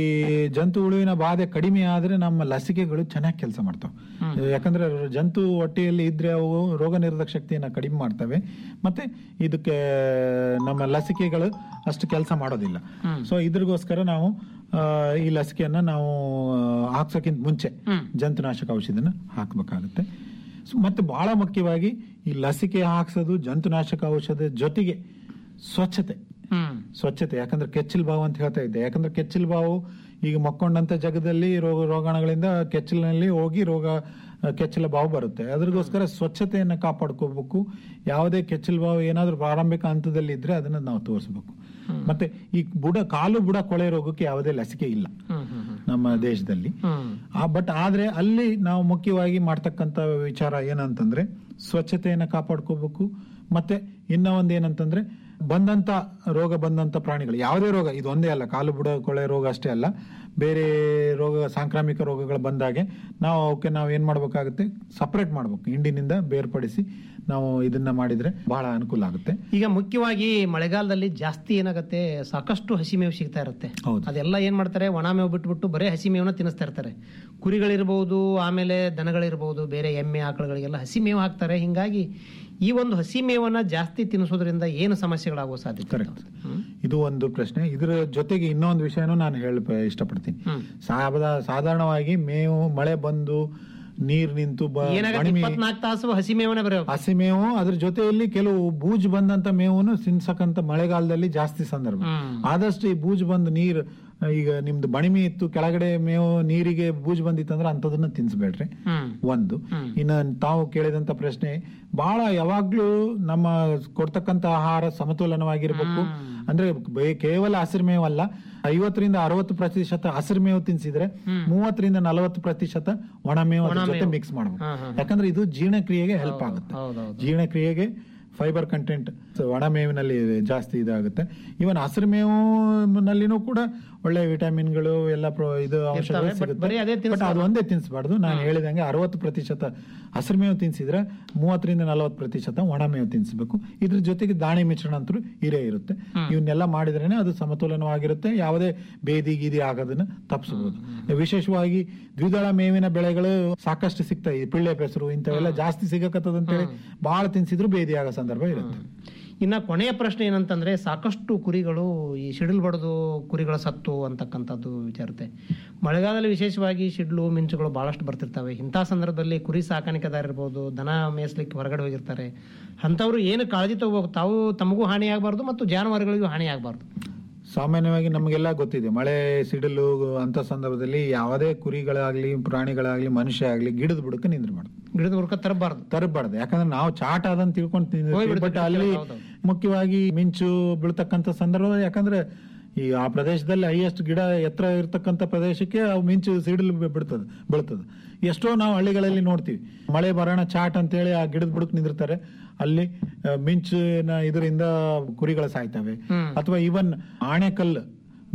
ಜಂತು ಹುಳುವಿನ ಬಾಧೆ ಕಡಿಮೆ ಆದ್ರೆ ನಮ್ಮ ಲಸಿಕೆಗಳು ಚೆನ್ನಾಗಿ ಕೆಲಸ ಮಾಡ್ತವೆ ಯಾಕಂದ್ರೆ ಜಂತು ಹೊಟ್ಟೆಯಲ್ಲಿ ಇದ್ರೆ ಅವು ರೋಗ ನಿರೋಧಕ ಶಕ್ತಿಯನ್ನ ಕಡಿಮೆ ಮಾಡ್ತವೆ ಮತ್ತೆ ಇದಕ್ಕೆ ನಮ್ಮ ಲಸಿಕೆಗಳು ಅಷ್ಟು ಕೆಲಸ ಮಾಡೋದಿಲ್ಲ ಸೊ ಇದ್ರಿಗೋಸ್ಕರ ನಾವು ಆ, ಈ ಲಸಿಕೆಯನ್ನ ನಾವು ಹಾಕ್ಸೋಕ್ಕಿಂತ ಮುಂಚೆ ಜಂತುನಾಶಕ ಔಷಧಿನ ಹಾಕ್ಬೇಕಾಗುತ್ತೆ ಸೊ ಮತ್ತೆ ಬಹಳ ಮುಖ್ಯವಾಗಿ ಈ ಲಸಿಕೆ ಹಾಕ್ಸೋದು ಜಂತುನಾಶಕ ಔಷಧ ಜೊತೆಗೆ ಸ್ವಚ್ಛತೆ ಸ್ವಚ್ಛತೆ ಯಾಕಂದ್ರೆ ಕೆಚ್ಚಲ್ ಬಾವು ಅಂತ ಹೇಳ್ತಾ ಇದ್ದೆ ಯಾಕಂದ್ರೆ ಕೆಚ್ಚಲ್ ಬಾವು ಈಗ ಮಕ್ಕೊಂಡಂತ ಜಗದಲ್ಲಿ ರೋಗ ರೋಗಾಣುಗಳಿಂದ ಕೆಚ್ಚಲಿನಲ್ಲಿ ಹೋಗಿ ರೋಗ ಆ, ಕೆಚ್ಚಲ ಬಾವು ಬರುತ್ತೆ ಅದ್ರಗೋಸ್ಕರ ಸ್ವಚ್ಛತೆಯನ್ನ ಕಾಪಾಡ್ಕೋಬೇಕು ಯಾವುದೇ ಕೆಚ್ಚಲ್ ಬಾವು ಏನಾದ್ರೂ ಪ್ರಾರಂಭಿಕ ಹಂತದಲ್ಲಿ ಇದ್ರೆ ಅದನ್ನ ನಾವು ತೋರಿಸ್ಬೇಕು ಮತ್ತೆ ಈ ಬುಡ ಕಾಲು ಬುಡ ಕೊಳೆ ರೋಗಕ್ಕೆ ಯಾವುದೇ ಲಸಿಕೆ ಇಲ್ಲ ನಮ್ಮ ದೇಶದಲ್ಲಿ ಬಟ್ ಆದ್ರೆ ಅಲ್ಲಿ ನಾವು ಮುಖ್ಯವಾಗಿ ಮಾಡ್ತಕ್ಕಂತ ವಿಚಾರ ಏನಂತಂದ್ರೆ ಸ್ವಚ್ಛತೆಯನ್ನ ಕಾಪಾಡ್ಕೋಬೇಕು ಮತ್ತೆ ಇನ್ನ ಒಂದ್ ಏನಂತಂದ್ರೆ ಬಂದಂತ ರೋಗ ಬಂದಂತ ಪ್ರಾಣಿಗಳು ಯಾವುದೇ ರೋಗ ಇದು ಒಂದೇ ಅಲ್ಲ ಕಾಲು ಬುಡ ಕೊಳೆ ರೋಗ ಅಷ್ಟೇ ಅಲ್ಲ ಬೇರೆ ರೋಗ ಸಾಂಕ್ರಾಮಿಕ ರೋಗಗಳು ಬಂದಾಗೆ ನಾವು ಅವಕ್ಕೆ ನಾವು ಏನ್ ಮಾಡ್ಬೇಕಾಗುತ್ತೆ ಸಪರೇಟ್ ಮಾಡ್ಬೇಕು ಹಿಂಡಿನಿಂದ ಬೇರ್ಪಡಿಸಿ ನಾವು ಇದನ್ನ ಮಾಡಿದ್ರೆ ಬಹಳ ಅನುಕೂಲ ಆಗುತ್ತೆ ಈಗ ಮುಖ್ಯವಾಗಿ ಮಳೆಗಾಲದಲ್ಲಿ ಜಾಸ್ತಿ ಏನಾಗುತ್ತೆ ಸಾಕಷ್ಟು ಹಸಿ ಮೇವು ಸಿಗ್ತಾ ಇರುತ್ತೆ ಹೌದು. ಅದೆಲ್ಲ ಏನ್ ಮಾಡ್ತಾರೆ ಒಣ ಮೇವು ಬಿಟ್ಬಿಟ್ಟು ಬರೀ ಹಸಿ ಮೇವನ್ನ ತಿನ್ನಿಸ್ತಾ ಇರ್ತಾರೆ ಕುರಿಗಳಿರ್ಬೋದು ಆಮೇಲೆ ದನಗಳಿರ್ಬೋದು ಬೇರೆ ಎಮ್ಮೆ ಆಕಳುಗಳಿಗೆಲ್ಲ ಹಸಿ ಮೇವು ಹಾಕ್ತಾರೆ ಹಿಂಗಾಗಿ ಈ ಒಂದು ಹಸಿ ಮೇವನ್ನ ಜಾಸ್ತಿ ತಿನ್ನಿಸೋದ್ರಿಂದ ಏನು ಸಮಸ್ಯೆಗಳಾಗುವ ಸಾಧ್ಯತೆ ಕರೆಕ್ಟ್ ಇದು ಒಂದು ಪ್ರಶ್ನೆ ಇದರ ಜೊತೆಗೆ ಇನ್ನೊಂದು ವಿಷಯನೂ ನಾನು ಹೇಳ ಇಷ್ಟಪಡ್ತೀನಿ ಸಾಬದ- ಸಾಧಾರಣವಾಗಿ ಮೇವು ಮಳೆ ಬಂದು ನೀರ್ ನಿಂತು ಬ- ಏನಾಗುತ್ತೆ ಬಣಿಮೆ- ಇಪ್ಪತ್ನಾಲ್ಕು ತಾಸು ಹಸಿ ಮೇವನ್ನ ಬರೋ ಹಸಿ ಮೇವು ಅದ್ರ ಜೊತೆಯಲ್ಲಿ ಕೆಲವು ಬೂಜ್ ಬಂದಂತ ಮೇವನ್ನು ತಿನ್ಸಕ್ಕಂತ ಮಳೆಗಾಲದಲ್ಲಿ ಜಾಸ್ತಿ ಸಂದರ್ಭ ಆದಷ್ಟು ಈ ಬೂಜ್ ಬಂದು ನೀರ್ ಈಗ ನಿಮ್ದು ಬಣಿಮೆ ಇತ್ತು ಕೆಳಗಡೆ ಮೇವು ನೀರಿಗೆ ಬೂಜ್ ಬಂದಿತ್ತಂದ್ರೆ ಅಂತದನ್ನ ತಿನ್ಸ್ಬೇಡ್ರಿ ಒಂದು ಇನ್ನ ತಾವು ಕೇಳಿದಂತ ಪ್ರಶ್ನೆ ಬಹಳ ಯಾವಾಗ್ಲೂ ನಮ್ಮ ಕೊಡ್ತಕ್ಕಂತ ಆಹಾರ ಸಮತೋಲನವಾಗಿರ್ಬೇಕು ಅಂದ್ರೆ ಬೇ- ಕೇವಲ ಹಸಿರು ಮೇವಲ್ಲ ಐವತ್ತರಿಂದ ಅರವತ್ತು ಪ್ರತಿಶತ ಹಸಿರು ಮೇವು ತಿನ್ಸಿದ್ರೆ ಮೂವತ್ತರಿಂದ ನಲವತ್ತು ಪ್ರತಿಶತ ಒಣ ಮೇವು ಅದ್ರ ಜೊತೆ ಮಿಕ್ಸ್ ಮಾಡ್ಬೇಕು ಯಾಕಂದ್ರೆ ಇದು ಜೀರ್ಣಕ್ರಿಯೆಗೆ ಹೆಲ್ಪ್ ಆಗುತ್ತೆ ಜೀರ್ಣಕ್ರಿಯೆಗೆ ಫೈಬರ್ ಕಂಟೆಂಟ್ ಒಣ ಮೇವಿನಲ್ಲಿ ಜಾಸ್ತಿ ಇದಾಗುತ್ತೆ ಇವನ್ ಹಸಿರು ಮೇವಿನಲ್ಲಿನೂ ಕೂಡ ಒಳ್ಳೆ ವಿಟಮಿನ್ಗಳು ಎಲ್ಲ ಪ್ರೋ- ಇದು ಅಂಶಗಳು but ಸಿಗುತ್ತೆ ಬರೀ ಅದೇ ಬಟ್ ಅದು ಒಂದೇ ತಿನ್ಸ್ಬಾರ್ದು ನಾನು ಹೇಳಿದಂಗೆ ಅರವತ್ತು ಪ್ರತಿಶತ ಹಸಿರು ಮೇವು ತಿನ್ಸಿದ್ರೆ ಮೂವತ್ತರಿಂದ ನಲವತ್ತು ಪ್ರತಿಶತ ಒಣ ಮೇವು ತಿನ್ಸ್ಬೇಕು ಇದ್ರ ಜೊತೆಗೆ ದಾಣಿ ಮಿಶ್ರಣ ಅಂತೂ ಇರೇ ಇರುತ್ತೆ ಇವನ್ನೆಲ್ಲ ಮಾಡಿದ್ರೇನೆ ಅದು ಸಮತೋಲನವಾಗಿರುತ್ತೆ ಯಾವುದೇ ಬೇದಿ ಗೀದಿ ಆಗೋದನ್ನ ತಪ್ಪಿಸಬಹುದು ವಿಶೇಷವಾಗಿ ದ್ವಿದಳ ಮೇವಿನ ಬೆಳೆಗಳು ಸಾಕಷ್ಟು ಸಿಗ್ತಾ ಇದೆ ಪಿಳ್ಳೆ ಪೆಸರು ಇಂಥವೆಲ್ಲ ಜಾಸ್ತಿ ಸಿಗಕತ್ತದ ಅಂತೇಳಿ ಬಹಳ ತಿನ್ಸಿದ್ರು ಬೇದಿ ಆಗೋ ಸಂದರ್ಭ ಇರುತ್ತೆ ಇನ್ನ ಕೊನೆಯ ಪ್ರಶ್ನೆ ಏನಂತಂದ್ರೆ ಸಾಕಷ್ಟು ಕುರಿಗಳು ಈ ಸಿಡಿಲು ಬಡದು ಕುರಿಗಳ ಸತ್ತು ಅಂತಕ್ಕಂಥದ್ದು ವಿಚಾರತೆ ಮಳೆಗಾಲದಲ್ಲಿ ವಿಶೇಷವಾಗಿ ಸಿಡ್ಲು ಮಿಂಚುಗಳು ಬಹಳಷ್ಟು ಬರ್ತಿರ್ತವೆ ಇಂಥ ಸಂದರ್ಭದಲ್ಲಿ ಕುರಿ ಸಾಕಾಣಿಕೆದಾರ ಇರ್ಬೋದು ದನ ಮೇಯಿಸ್ಲಿಕ್ಕೆ ಹೊರಗಡೆ ಹೋಗಿರ್ತಾರೆ ಅಂಥವ್ರು ಏನು ಕಾಳಜಿ ತಗೋಬೇಕು ತಾವು ತಮಗೂ ಹಾನಿ ಆಗಬಾರ್ದು ಮತ್ತು ಜಾನುವಾರುಗಳಿಗೂ ಹಾನಿ ಆಗಬಾರ್ದು ಸಾಮಾನ್ಯವಾಗಿ ನಮಗೆಲ್ಲ ಗೊತ್ತಿದೆ ಮಳೆ ಸಿಡಿಲು ಅಂತ ಸಂದರ್ಭದಲ್ಲಿ ಯಾವುದೇ ಕುರಿಗಳಾಗ್ಲಿ ಪ್ರಾಣಿಗಳಾಗ್ಲಿ ಮನುಷ್ಯ ಆಗ್ಲಿ ಗಿಡದ ಬುಡಕ್ಕೆ ನಿಂದ್ರಬಾರ್ದು ಗಿಡದ ಬುಡಕ ತರಬಾರ್ದು ತರಬಾರ್ದು ಯಾಕಂದ್ರೆ ನಾವು ಚಾಟ ಅದನ್ನ ತಿಳ್ಕೊಂಡು ತಿಂದಿರ್ತೀವಿ ಬಟ್ ಅಲ್ಲಿ ಮುಖ್ಯವಾಗಿ ಮಿಂಚು ಬೀಳ್ತಕ್ಕಂತ ಸಂದರ್ಭ ಯಾಕಂದ್ರೆ ಈ ಆ ಪ್ರದೇಶದಲ್ಲಿ ಹೈಯೆಸ್ಟ್ ಗಿಡ ಎತ್ತರ ಇರ್ತಕ್ಕಂಥ ಪ್ರದೇಶಕ್ಕೆ ಅವು ಮಿಂಚು ಸಿಡಿಲು ಬೀಳ್ತದೆ ಬೀಳ್ತದೆ ಎಷ್ಟೋ ನಾವು ಹಳ್ಳಿಗಳಲ್ಲಿ ನೋಡ್ತೀವಿ ಮಳೆ ಬರೋಣ ಚಾಟ್ ಅಂತೇಳಿ ಆ ಗಿಡದ ಬುಡಕ್ ನಿಂದಿರ್ತಾರೆ ಅಲ್ಲಿ ಆ, ಮಿಂಚಿನ ಇದರಿಂದ ಕುರಿಗಳು ಸಾಯ್ತವೆ ಅಥವಾ ಇವನ್ ಆಣೆಕಲ್ಲು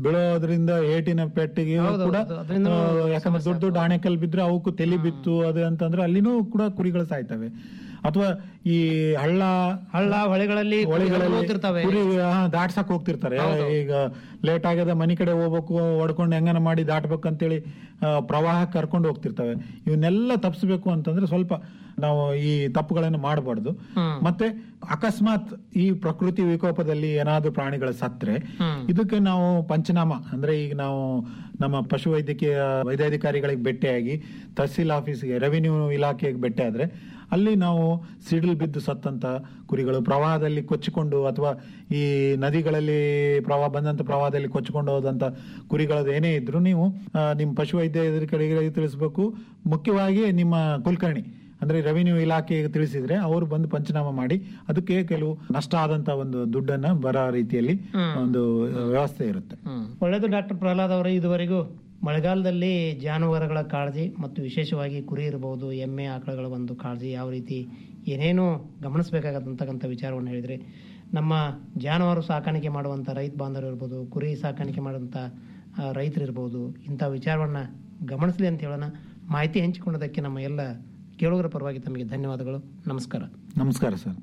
ಬೀಳೋದ್ರಿಂದ ಏಟಿನ ಪೆಟ್ಟಿಗೆ ಹೌದು, ಕೂಡ ಹೌದು. ಅದ್ರಿಂದನೂ ಆ, ಯಾಕಂದ್ರೆ ದೊಡ್ಡ ದೊಡ್ಡ ಆಣೆಕಲ್ ಬಿದ್ರೆ ಅವಕ್ಕೂ ತಲೆ ಬಿತ್ತು ಅದು ಅಂತಂದ್ರೆ ಅಲ್ಲಿನೂ ಕೂಡ ಕುರಿಗಳು ಸಾಯ್ತವೆ ಅಥವಾ ಈ ಹಳ್ಳ ಹಳ್ಳ ಹೊಳೆಗಳಲ್ಲಿ ಹೊಳೆಗಳಲ್ಲಿ ಹೋಗ್ತಿರ್ತವೆ. ಕುರಿ ಹಾ, ದಾಟ್ಸಕ್ ಹೋಗ್ತಿರ್ತಾರೆ ಈಗ ಲೇಟ್ ಆಗದ ಮನಿ ಕಡೆ ಹೋಗ್ಬೇಕು ಹೊಡ್ಕೊಂಡು ಹೆಂಗನ ಮಾಡಿ ದಾಟ್ಬೇಕು ಅಂತೇಳಿ ಆ, ಪ್ರವಾಹ ಕರ್ಕೊಂಡು ಹೋಗ್ತಿರ್ತವೆ ಇವನ್ನೆಲ್ಲ ತಪ್ಪಿಸ್ಬೇಕು ಅಂತಂದ್ರೆ ಸ್ವಲ್ಪ ನಾವು ಈ ತಪ್ಪುಗಳನ್ನು ಮಾಡಬಾರ್ದು ಮತ್ತೆ ಅಕಸ್ಮಾತ್ ಈ ಪ್ರಕೃತಿ ವಿಕೋಪದಲ್ಲಿ ಏನಾದ್ರೂ ಪ್ರಾಣಿಗಳು ಸತ್ರೆ ಇದಕ್ಕೆ ನಾವು ಪಂಚನಾಮ ಅಂದ್ರೆ ಈಗ ನಾವು ನಮ್ಮ ಪಶುವೈದ್ಯಕೀಯ ವೈದ್ಯಾಧಿಕಾರಿಗಳಿಗೆ ಭೇಟಿಯಾಗಿ ತಹಸೀಲ್ ಆಫೀಸ್ಗೆ ರೆವಿನ್ಯೂ ಇಲಾಖೆಗೆ ಭೇಟಿ ಆದ್ರೆ ಅಲ್ಲಿ ನಾವು ಸಿಡಿಲ್ ಬಿದ್ದು ಸತ್ತಂತ ಕುರಿಗಳು ಪ್ರವಾಹದಲ್ಲಿ ಕೊಚ್ಚಿಕೊಂಡು ಅಥವಾ ಈ ನದಿಗಳಲ್ಲಿ ಪ್ರವಾಹ ಬಂದಂತ ಪ್ರವಾಹದಲ್ಲಿ ಕೊಚ್ಚಿಕೊಂಡು ಹೋದಂತ ಕುರಿಗಳದ್ದು ಏನೇ ಇದ್ರು ನೀವು ಆ, ನಿಮ್ಮ ಪಶುವೈದ್ಯಾಧಿಕಾರಿಗಳಿಗೆ ತಿಳಿಸ್ಬೇಕು ಮುಖ್ಯವಾಗಿ ನಿಮ್ಮ ಕುಲಕರ್ಣಿ ಅಂದ್ರೆ ರೆವಿನ್ಯೂ ಇಲಾಖೆಗೆ ತಿಳಿಸಿದ್ರೆ ಅವರು ಬಂದು ಪಂಚನಾಮ ಮಾಡಿ ಅದಕ್ಕೆ ಕೆಲವು ನಷ್ಟ ಆದಂತ ಒಂದು ದುಡ್ಡನ್ನ ಬರೋ ರೀತಿಯಲ್ಲಿ ಒಂದು ವ್ಯವಸ್ಥೆ ಇರುತ್ತೆ ಒಳ್ಳೆಯದು ಡಾಕ್ಟರ್ ಪ್ರಹ್ಲಾದ್ ಅವರೇ ಇದುವರೆಗೂ ಮಳೆಗಾಲದಲ್ಲಿ ಜಾನುವಾರುಗಳ ಕಾಳಜಿ ಮತ್ತು ವಿಶೇಷವಾಗಿ ಕುರಿ ಇರಬಹುದು ಎಮ್ಮೆ ಆಕಳುಗಳ ಒಂದು ಕಾಳಜಿ ಯಾವ ರೀತಿ ಏನೇನು ಗಮನಿಸಬೇಕಾಗತ್ತಂತಕ್ಕಂಥ ವಿಚಾರವನ್ನು ಹೇಳಿದ್ರಿ ನಮ್ಮ ಜಾನುವಾರು ಸಾಕಾಣಿಕೆ ಮಾಡುವಂಥ ರೈತ ಬಾಂಧವರು ಇರ್ಬೋದು ಕುರಿ ಸಾಕಾಣಿಕೆ ಮಾಡುವಂಥ ಆ, ರೈತರಿರ್ಬೋದು ಇಂಥ ವಿಚಾರವನ್ನು ಗಮನಿಸಲಿ ಅಂತ ಹೇಳೋಣ ಮಾಹಿತಿ ಹಂಚಿಕೊಂಡದಕ್ಕೆ ನಮ್ಮ ಎಲ್ಲ ಕೇಳುಗರ ಪರವಾಗಿ ತಮಗೆ ಧನ್ಯವಾದಗಳು ನಮಸ್ಕಾರ ನಮಸ್ಕಾರ ಸರ್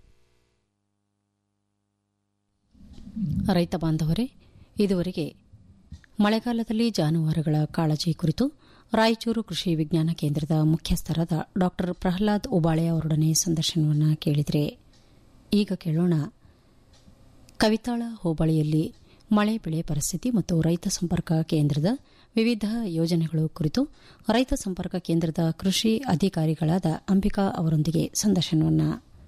ರೈತ ಬಾಂಧವರೇ ಇದುವರೆಗೆ ಮಳೆಗಾಲದಲ್ಲಿ ಜಾನುವಾರುಗಳ ಕಾಳಜಿ ಕುರಿತು ರಾಯಚೂರು ಕೃಷಿ ವಿಜ್ಞಾನ ಕೇಂದ್ರದ ಮುಖ್ಯಸ್ಥರಾದ ಡಾ ಪ್ರಹ್ಲಾದ್ ಉಬಾಳೆ ಅವರೊಡನೆ ಸಂದರ್ಶನವನ್ನು ಕೇಳಿದರೆ ಈಗ ಕೇಳೋಣ ಕವಿತಾಳ ಹೋಬಳಿಯಲ್ಲಿ ಮಳೆ ಬೆಳೆ ಪರಿಸ್ಥಿತಿ ಮತ್ತು ರೈತ ಸಂಪರ್ಕ ಕೇಂದ್ರದ ವಿವಿಧ ಯೋಜನೆಗಳು ಕುರಿತು ರೈತ ಸಂಪರ್ಕ ಕೇಂದ್ರದ ಕೃಷಿ ಅಧಿಕಾರಿಗಳಾದ ಅಂಬಿಕಾ ಅವರೊಂದಿಗೆ ಸಂದರ್ಶನವನ್ನು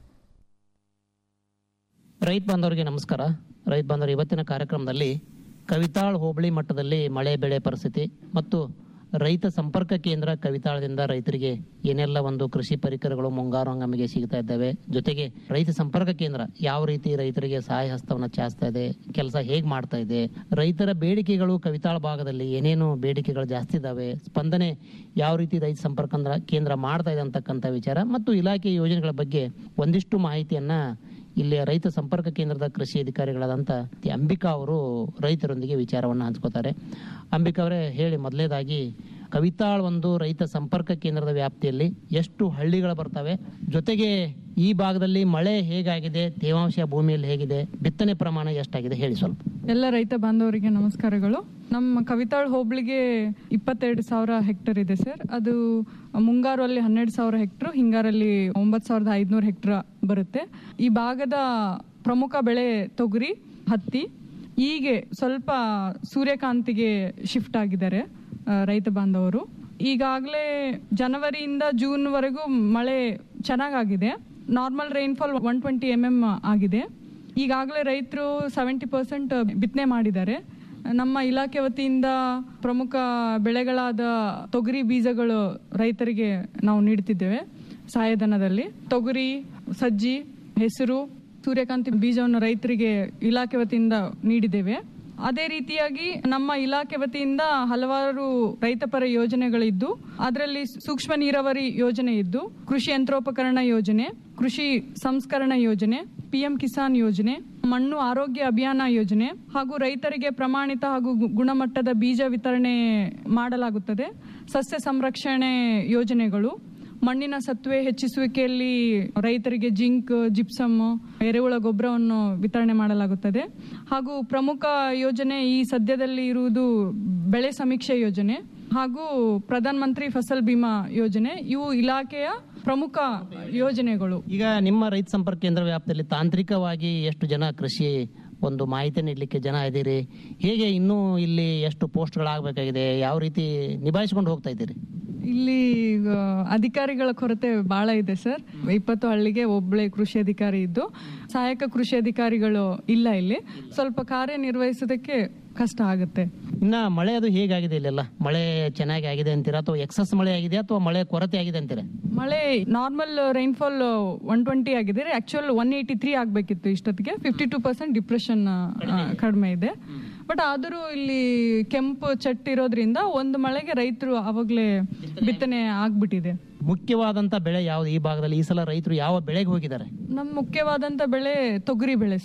ರೈತ ಬಾಂಧವರಿಗೆ ನಮಸ್ಕಾರ ರೈತ ಬಾಂಧವರು ಇವತ್ತಿನ ಕಾರ್ಯಕ್ರಮದಲ್ಲಿ ಕವಿತಾಳ್ ಹೋಬಳಿ ಮಟ್ಟದಲ್ಲಿ ಮಳೆ ಬೆಳೆ ಪರಿಸ್ಥಿತಿ ಮತ್ತು ರೈತ ಸಂಪರ್ಕ ಕೇಂದ್ರ ಕವಿತಾಳದಿಂದ ರೈತರಿಗೆ ಏನೆಲ್ಲ ಒಂದು ಕೃಷಿ ಪರಿಕರಗಳು ಮುಂಗಾರು ಹಂಗಾಮಿಗೆ ಸಿಗ್ತಾ ಇದ್ದಾವೆ ಜೊತೆಗೆ ರೈತ ಸಂಪರ್ಕ ಕೇಂದ್ರ ಯಾವ ರೀತಿ ರೈತರಿಗೆ ಸಹಾಯ ಹಸ್ತವನ್ನ ಚಾಚ್ತಾ ಇದೆ ಕೆಲಸ ಹೇಗ್ ಮಾಡ್ತಾ ಇದೆ ರೈತರ ಬೇಡಿಕೆಗಳು ಕವಿತಾಳ ಭಾಗದಲ್ಲಿ ಏನೇನು ಬೇಡಿಕೆಗಳು ಜಾಸ್ತಿ ಇದಾವೆ ಸ್ಪಂದನೆ ಯಾವ ರೀತಿ ರೈತ ಸಂಪರ್ಕ ಕೇಂದ್ರ- ಕೇಂದ್ರ ಮಾಡ್ತಾ ಇದೆ ಅಂತಕ್ಕಂಥ ವಿಚಾರ ಮತ್ತು ಇಲಾಖೆ ಯೋಜನೆಗಳ ಬಗ್ಗೆ ಒಂದಿಷ್ಟು ಮಾಹಿತಿಯನ್ನ ಇಲ್ಲಿ ರೈತ ಸಂಪರ್ಕ ಕೇಂದ್ರದ ಕೃಷಿ ಅಧಿಕಾರಿಗಳಾದಂಥ ತಿ ಅಂಬಿಕಾ ಅವರು ರೈತರೊಂದಿಗೆ ವಿಚಾರವನ್ನು ಹಂಚ್ಕೋತಾರೆ ಅಂಬಿಕಾ ಅವರೇ ಹೇಳಿ ಮೊದಲನೇದಾಗಿ ಕವಿತಾಳ್ ಒಂದು ರೈತ ಸಂಪರ್ಕ ಕೇಂದ್ರದ ವ್ಯಾಪ್ತಿಯಲ್ಲಿ ಎಷ್ಟು ಹಳ್ಳಿಗಳು ಬರ್ತವೆ ಜೊತೆಗೆ ಈ ಭಾಗದಲ್ಲಿ ಮಳೆ ಹೇಗಾಗಿದೆ ತೇವಾಂಶ ಭೂಮಿಯಲ್ಲಿ ಹೇಗಿದೆ ಬಿತ್ತನೆ ಪ್ರಮಾಣ ಎಷ್ಟಾಗಿದೆ ಹೇಳಿ ಸ್ವಲ್ಪ ಎಲ್ಲ ರೈತ ಬಾಂಧವರಿಗೆ ನಮಸ್ಕಾರಗಳು ನಮ್ಮ ಕವಿತಾಳ್ ಹೋಬಳಿಗೆ ಇಪ್ಪತ್ತೆರಡು ಸಾವಿರ ಹೆಕ್ಟರ್ ಇದೆ ಸರ್ ಅದು ಮುಂಗಾರು ಅಲ್ಲಿ ಹನ್ನೆರಡು ಸಾವಿರ ಹೆಕ್ಟರ್ ಹಿಂಗಾರಲ್ಲಿ ಒಂಬತ್ತು ಸಾವಿರದ ಐದುನೂರು ಹೆಕ್ಟರ್ ಬರುತ್ತೆ ಈ ಭಾಗದ ಪ್ರಮುಖ ಬೆಳೆ ತೊಗರಿ ಹತ್ತಿ ಹೀಗೆ ಸ್ವಲ್ಪ ಸೂರ್ಯಕಾಂತಿಗೆ ಶಿಫ್ಟ್ ಆಗಿದ್ದಾರೆ ಆ, ರೈತ ಬಾಂಧವರು ಈಗಾಗಲೇ ಜನವರಿಯಿಂದ ಜೂನ್ವರೆಗೂ ಮಳೆ ಚೆನ್ನಾಗಾಗಿದೆ normal rainfall one twenty M M ಆಗಿದೆ ಈಗಾಗಲೇ ರೈತರು ಸೆವೆಂಟಿ ಪರ್ಸೆಂಟ್ ಬಿತ್ತನೆ ಮಾಡಿದ್ದಾರೆ ನಮ್ಮ ಇಲಾಖೆ ವತಿಯಿಂದ ಪ್ರಮುಖ ಬೆಳೆಗಳಾದ ತೊಗರಿ ಬೀಜಗಳು ರೈತರಿಗೆ ನಾವು ನೀಡುತ್ತಿದ್ದೇವೆ ಸಹಾಯಧನದಲ್ಲಿ ತೊಗರಿ ಸಜ್ಜಿ ಹೆಸರು ಸೂರ್ಯಕಾಂತಿ ಬೀಜವನ್ನು ರೈತರಿಗೆ ಇಲಾಖೆ ವತಿಯಿಂದ ನೀಡಿದ್ದೇವೆ ಅದೇ ರೀತಿಯಾಗಿ ನಮ್ಮ ಇಲಾಖೆ ವತಿಯಿಂದ ಹಲವಾರು ರೈತಪರ ಯೋಜನೆಗಳಿದ್ದು ಅದರಲ್ಲಿ ಸೂಕ್ಷ್ಮ ನೀರಾವರಿ ಯೋಜನೆ ಇದ್ದು ಕೃಷಿ ಯಂತ್ರೋಪಕರಣ ಯೋಜನೆ ಕೃಷಿ ಸಂಸ್ಕರಣ ಯೋಜನೆ ಪಿಎಂ ಕಿಸಾನ್ ಯೋಜನೆ ಮಣ್ಣು ಆರೋಗ್ಯ ಅಭಿಯಾನ ಯೋಜನೆ ಹಾಗೂ ರೈತರಿಗೆ ಪ್ರಮಾಣಿತ ಹಾಗೂ ಗು- ಗುಣಮಟ್ಟದ ಬೀಜ ವಿತರಣೆ ಮಾಡಲಾಗುತ್ತದೆ ಸಸ್ಯ ಸಂರಕ್ಷಣೆ ಯೋಜನೆಗಳು ಮಣ್ಣಿನ ಸತ್ವೆ ಹೆಚ್ಚಿಸುವಿಕೆಯಲ್ಲಿ ರೈತರಿಗೆ ಜಿಂಕ್ ಜಿಪ್ಸಮ್ ಎರೆಹುಳ ಗೊಬ್ಬರವನ್ನು ವಿತರಣೆ ಮಾಡಲಾಗುತ್ತದೆ ಹಾಗೂ ಪ್ರಮುಖ ಯೋಜನೆ ಈ ಸದ್ಯದಲ್ಲಿ ಇರುವುದು ಬೆಳೆ ಸಮೀಕ್ಷೆ ಯೋಜನೆ ಹಾಗೂ ಪ್ರಧಾನ ಮಂತ್ರಿ ಫಸಲ್ ಬಿಮಾ ಯೋಜನೆ ಇವು ಇಲಾಖೆಯ ಪ್ರಮುಖ ಯೋಜನೆಗಳು ಈಗ ನಿಮ್ಮ ರೈತ ಸಂಪರ್ಕ ಕೇಂದ್ರ ವ್ಯಾಪ್ತಿಯಲ್ಲಿ ತಾಂತ್ರಿಕವಾಗಿ ಎಷ್ಟು ಜನ ಕೃಷಿ ಒಂದು ಮಾಹಿತಿ ನೀಡಲಿಕ್ಕೆ ಜನ ಇದ್ದೀರಿ ಹೇಗೆ ಇನ್ನೂ ಇಲ್ಲಿ ಎಷ್ಟು ಪೋಸ್ಟ್ಗಳಾಗಬೇಕಾಗಿದೆ ಯಾವ ರೀತಿ ನಿಭಾಯಿಸ್ಕೊಂಡು ಹೋಗ್ತಾ ಇದ್ದೀರಿ ಇಲ್ಲಿ ಈಗ ಅಧಿಕಾರಿಗಳ ಕೊರತೆ ಬಹಳ ಇದೆ ಸರ್ ಇಪ್ಪತ್ತು ಹಳ್ಳಿಗೆ ಒಬ್ಬಳೆ ಕೃಷಿ ಅಧಿಕಾರಿ ಇದ್ದು ಸಹಾಯಕ ಕೃಷಿ ಅಧಿಕಾರಿಗಳು ಇಲ್ಲ ಇಲ್ಲಿ ಸ್ವಲ್ಪ ಕಾರ್ಯನಿರ್ವಹಿಸೋದಕ್ಕೆ ಕಷ್ಟ ಆಗುತ್ತೆ ಇನ್ನ ಮಳೆ ಅದು ಹೇಗಾಗಿದೆ ಇಲ್ಲೆಲ್ಲ ಮಳೆ ಚೆನ್ನಾಗಿ ಆಗಿದೆ ಅಂತೀರಾ ಅಥವಾ ಎಕ್ಸಸ್ ಮಳೆ ಆಗಿದೆ ಅಥವಾ ಮಳೆ ಕೊರತೆ ಆಗಿದೆ ಅಂತೀರಾ ಮಳೆ ನಾರ್ಮಲ್ ರೈನ್ಫಾಲ್ ಒನ್ ಟ್ವೆಂಟಿ ಆಗಿದೆ ಆಕ್ಚುಯಲ್ ಒನ್ ಏಯ್ಟಿ ತ್ರೀ ಆಗಬೇಕಿತ್ತು ಇಷ್ಟೊತ್ತಿಗೆ ಫಿಫ್ಟಿ ಟೂ ಪರ್ಸೆಂಟ್ ಡಿಪ್ರೆಷನ್ ಕಡಿಮೆ ಇದೆ ಬಟ್ ಆದರೂ ಇಲ್ಲಿ ಕೆಂಪು ಚಟ್ ಇರೋದ್ರಿಂದ ಒಂದು ಮಳೆಗೆ ರೈತರು ಅವಾಗಲೇ ಬಿತ್ತನೆ ಆಗ್ಬಿಟ್ಟಿದೆ ಮುಖ್ಯವಾದಂತ ಬೆಳೆ ಯಾವ್ದು ಈ ಭಾಗದಲ್ಲಿ ಈ ಸಲ ರೈತರು ಯಾವ ಬೆಳೆಗೆ ಹೋಗಿದ್ದಾರೆ ನಮ್ಮ ಮುಖ್ಯವಾದಂತ ಬೆಳೆ ತೊಗರಿ ಬೆಳೆ ಸರ್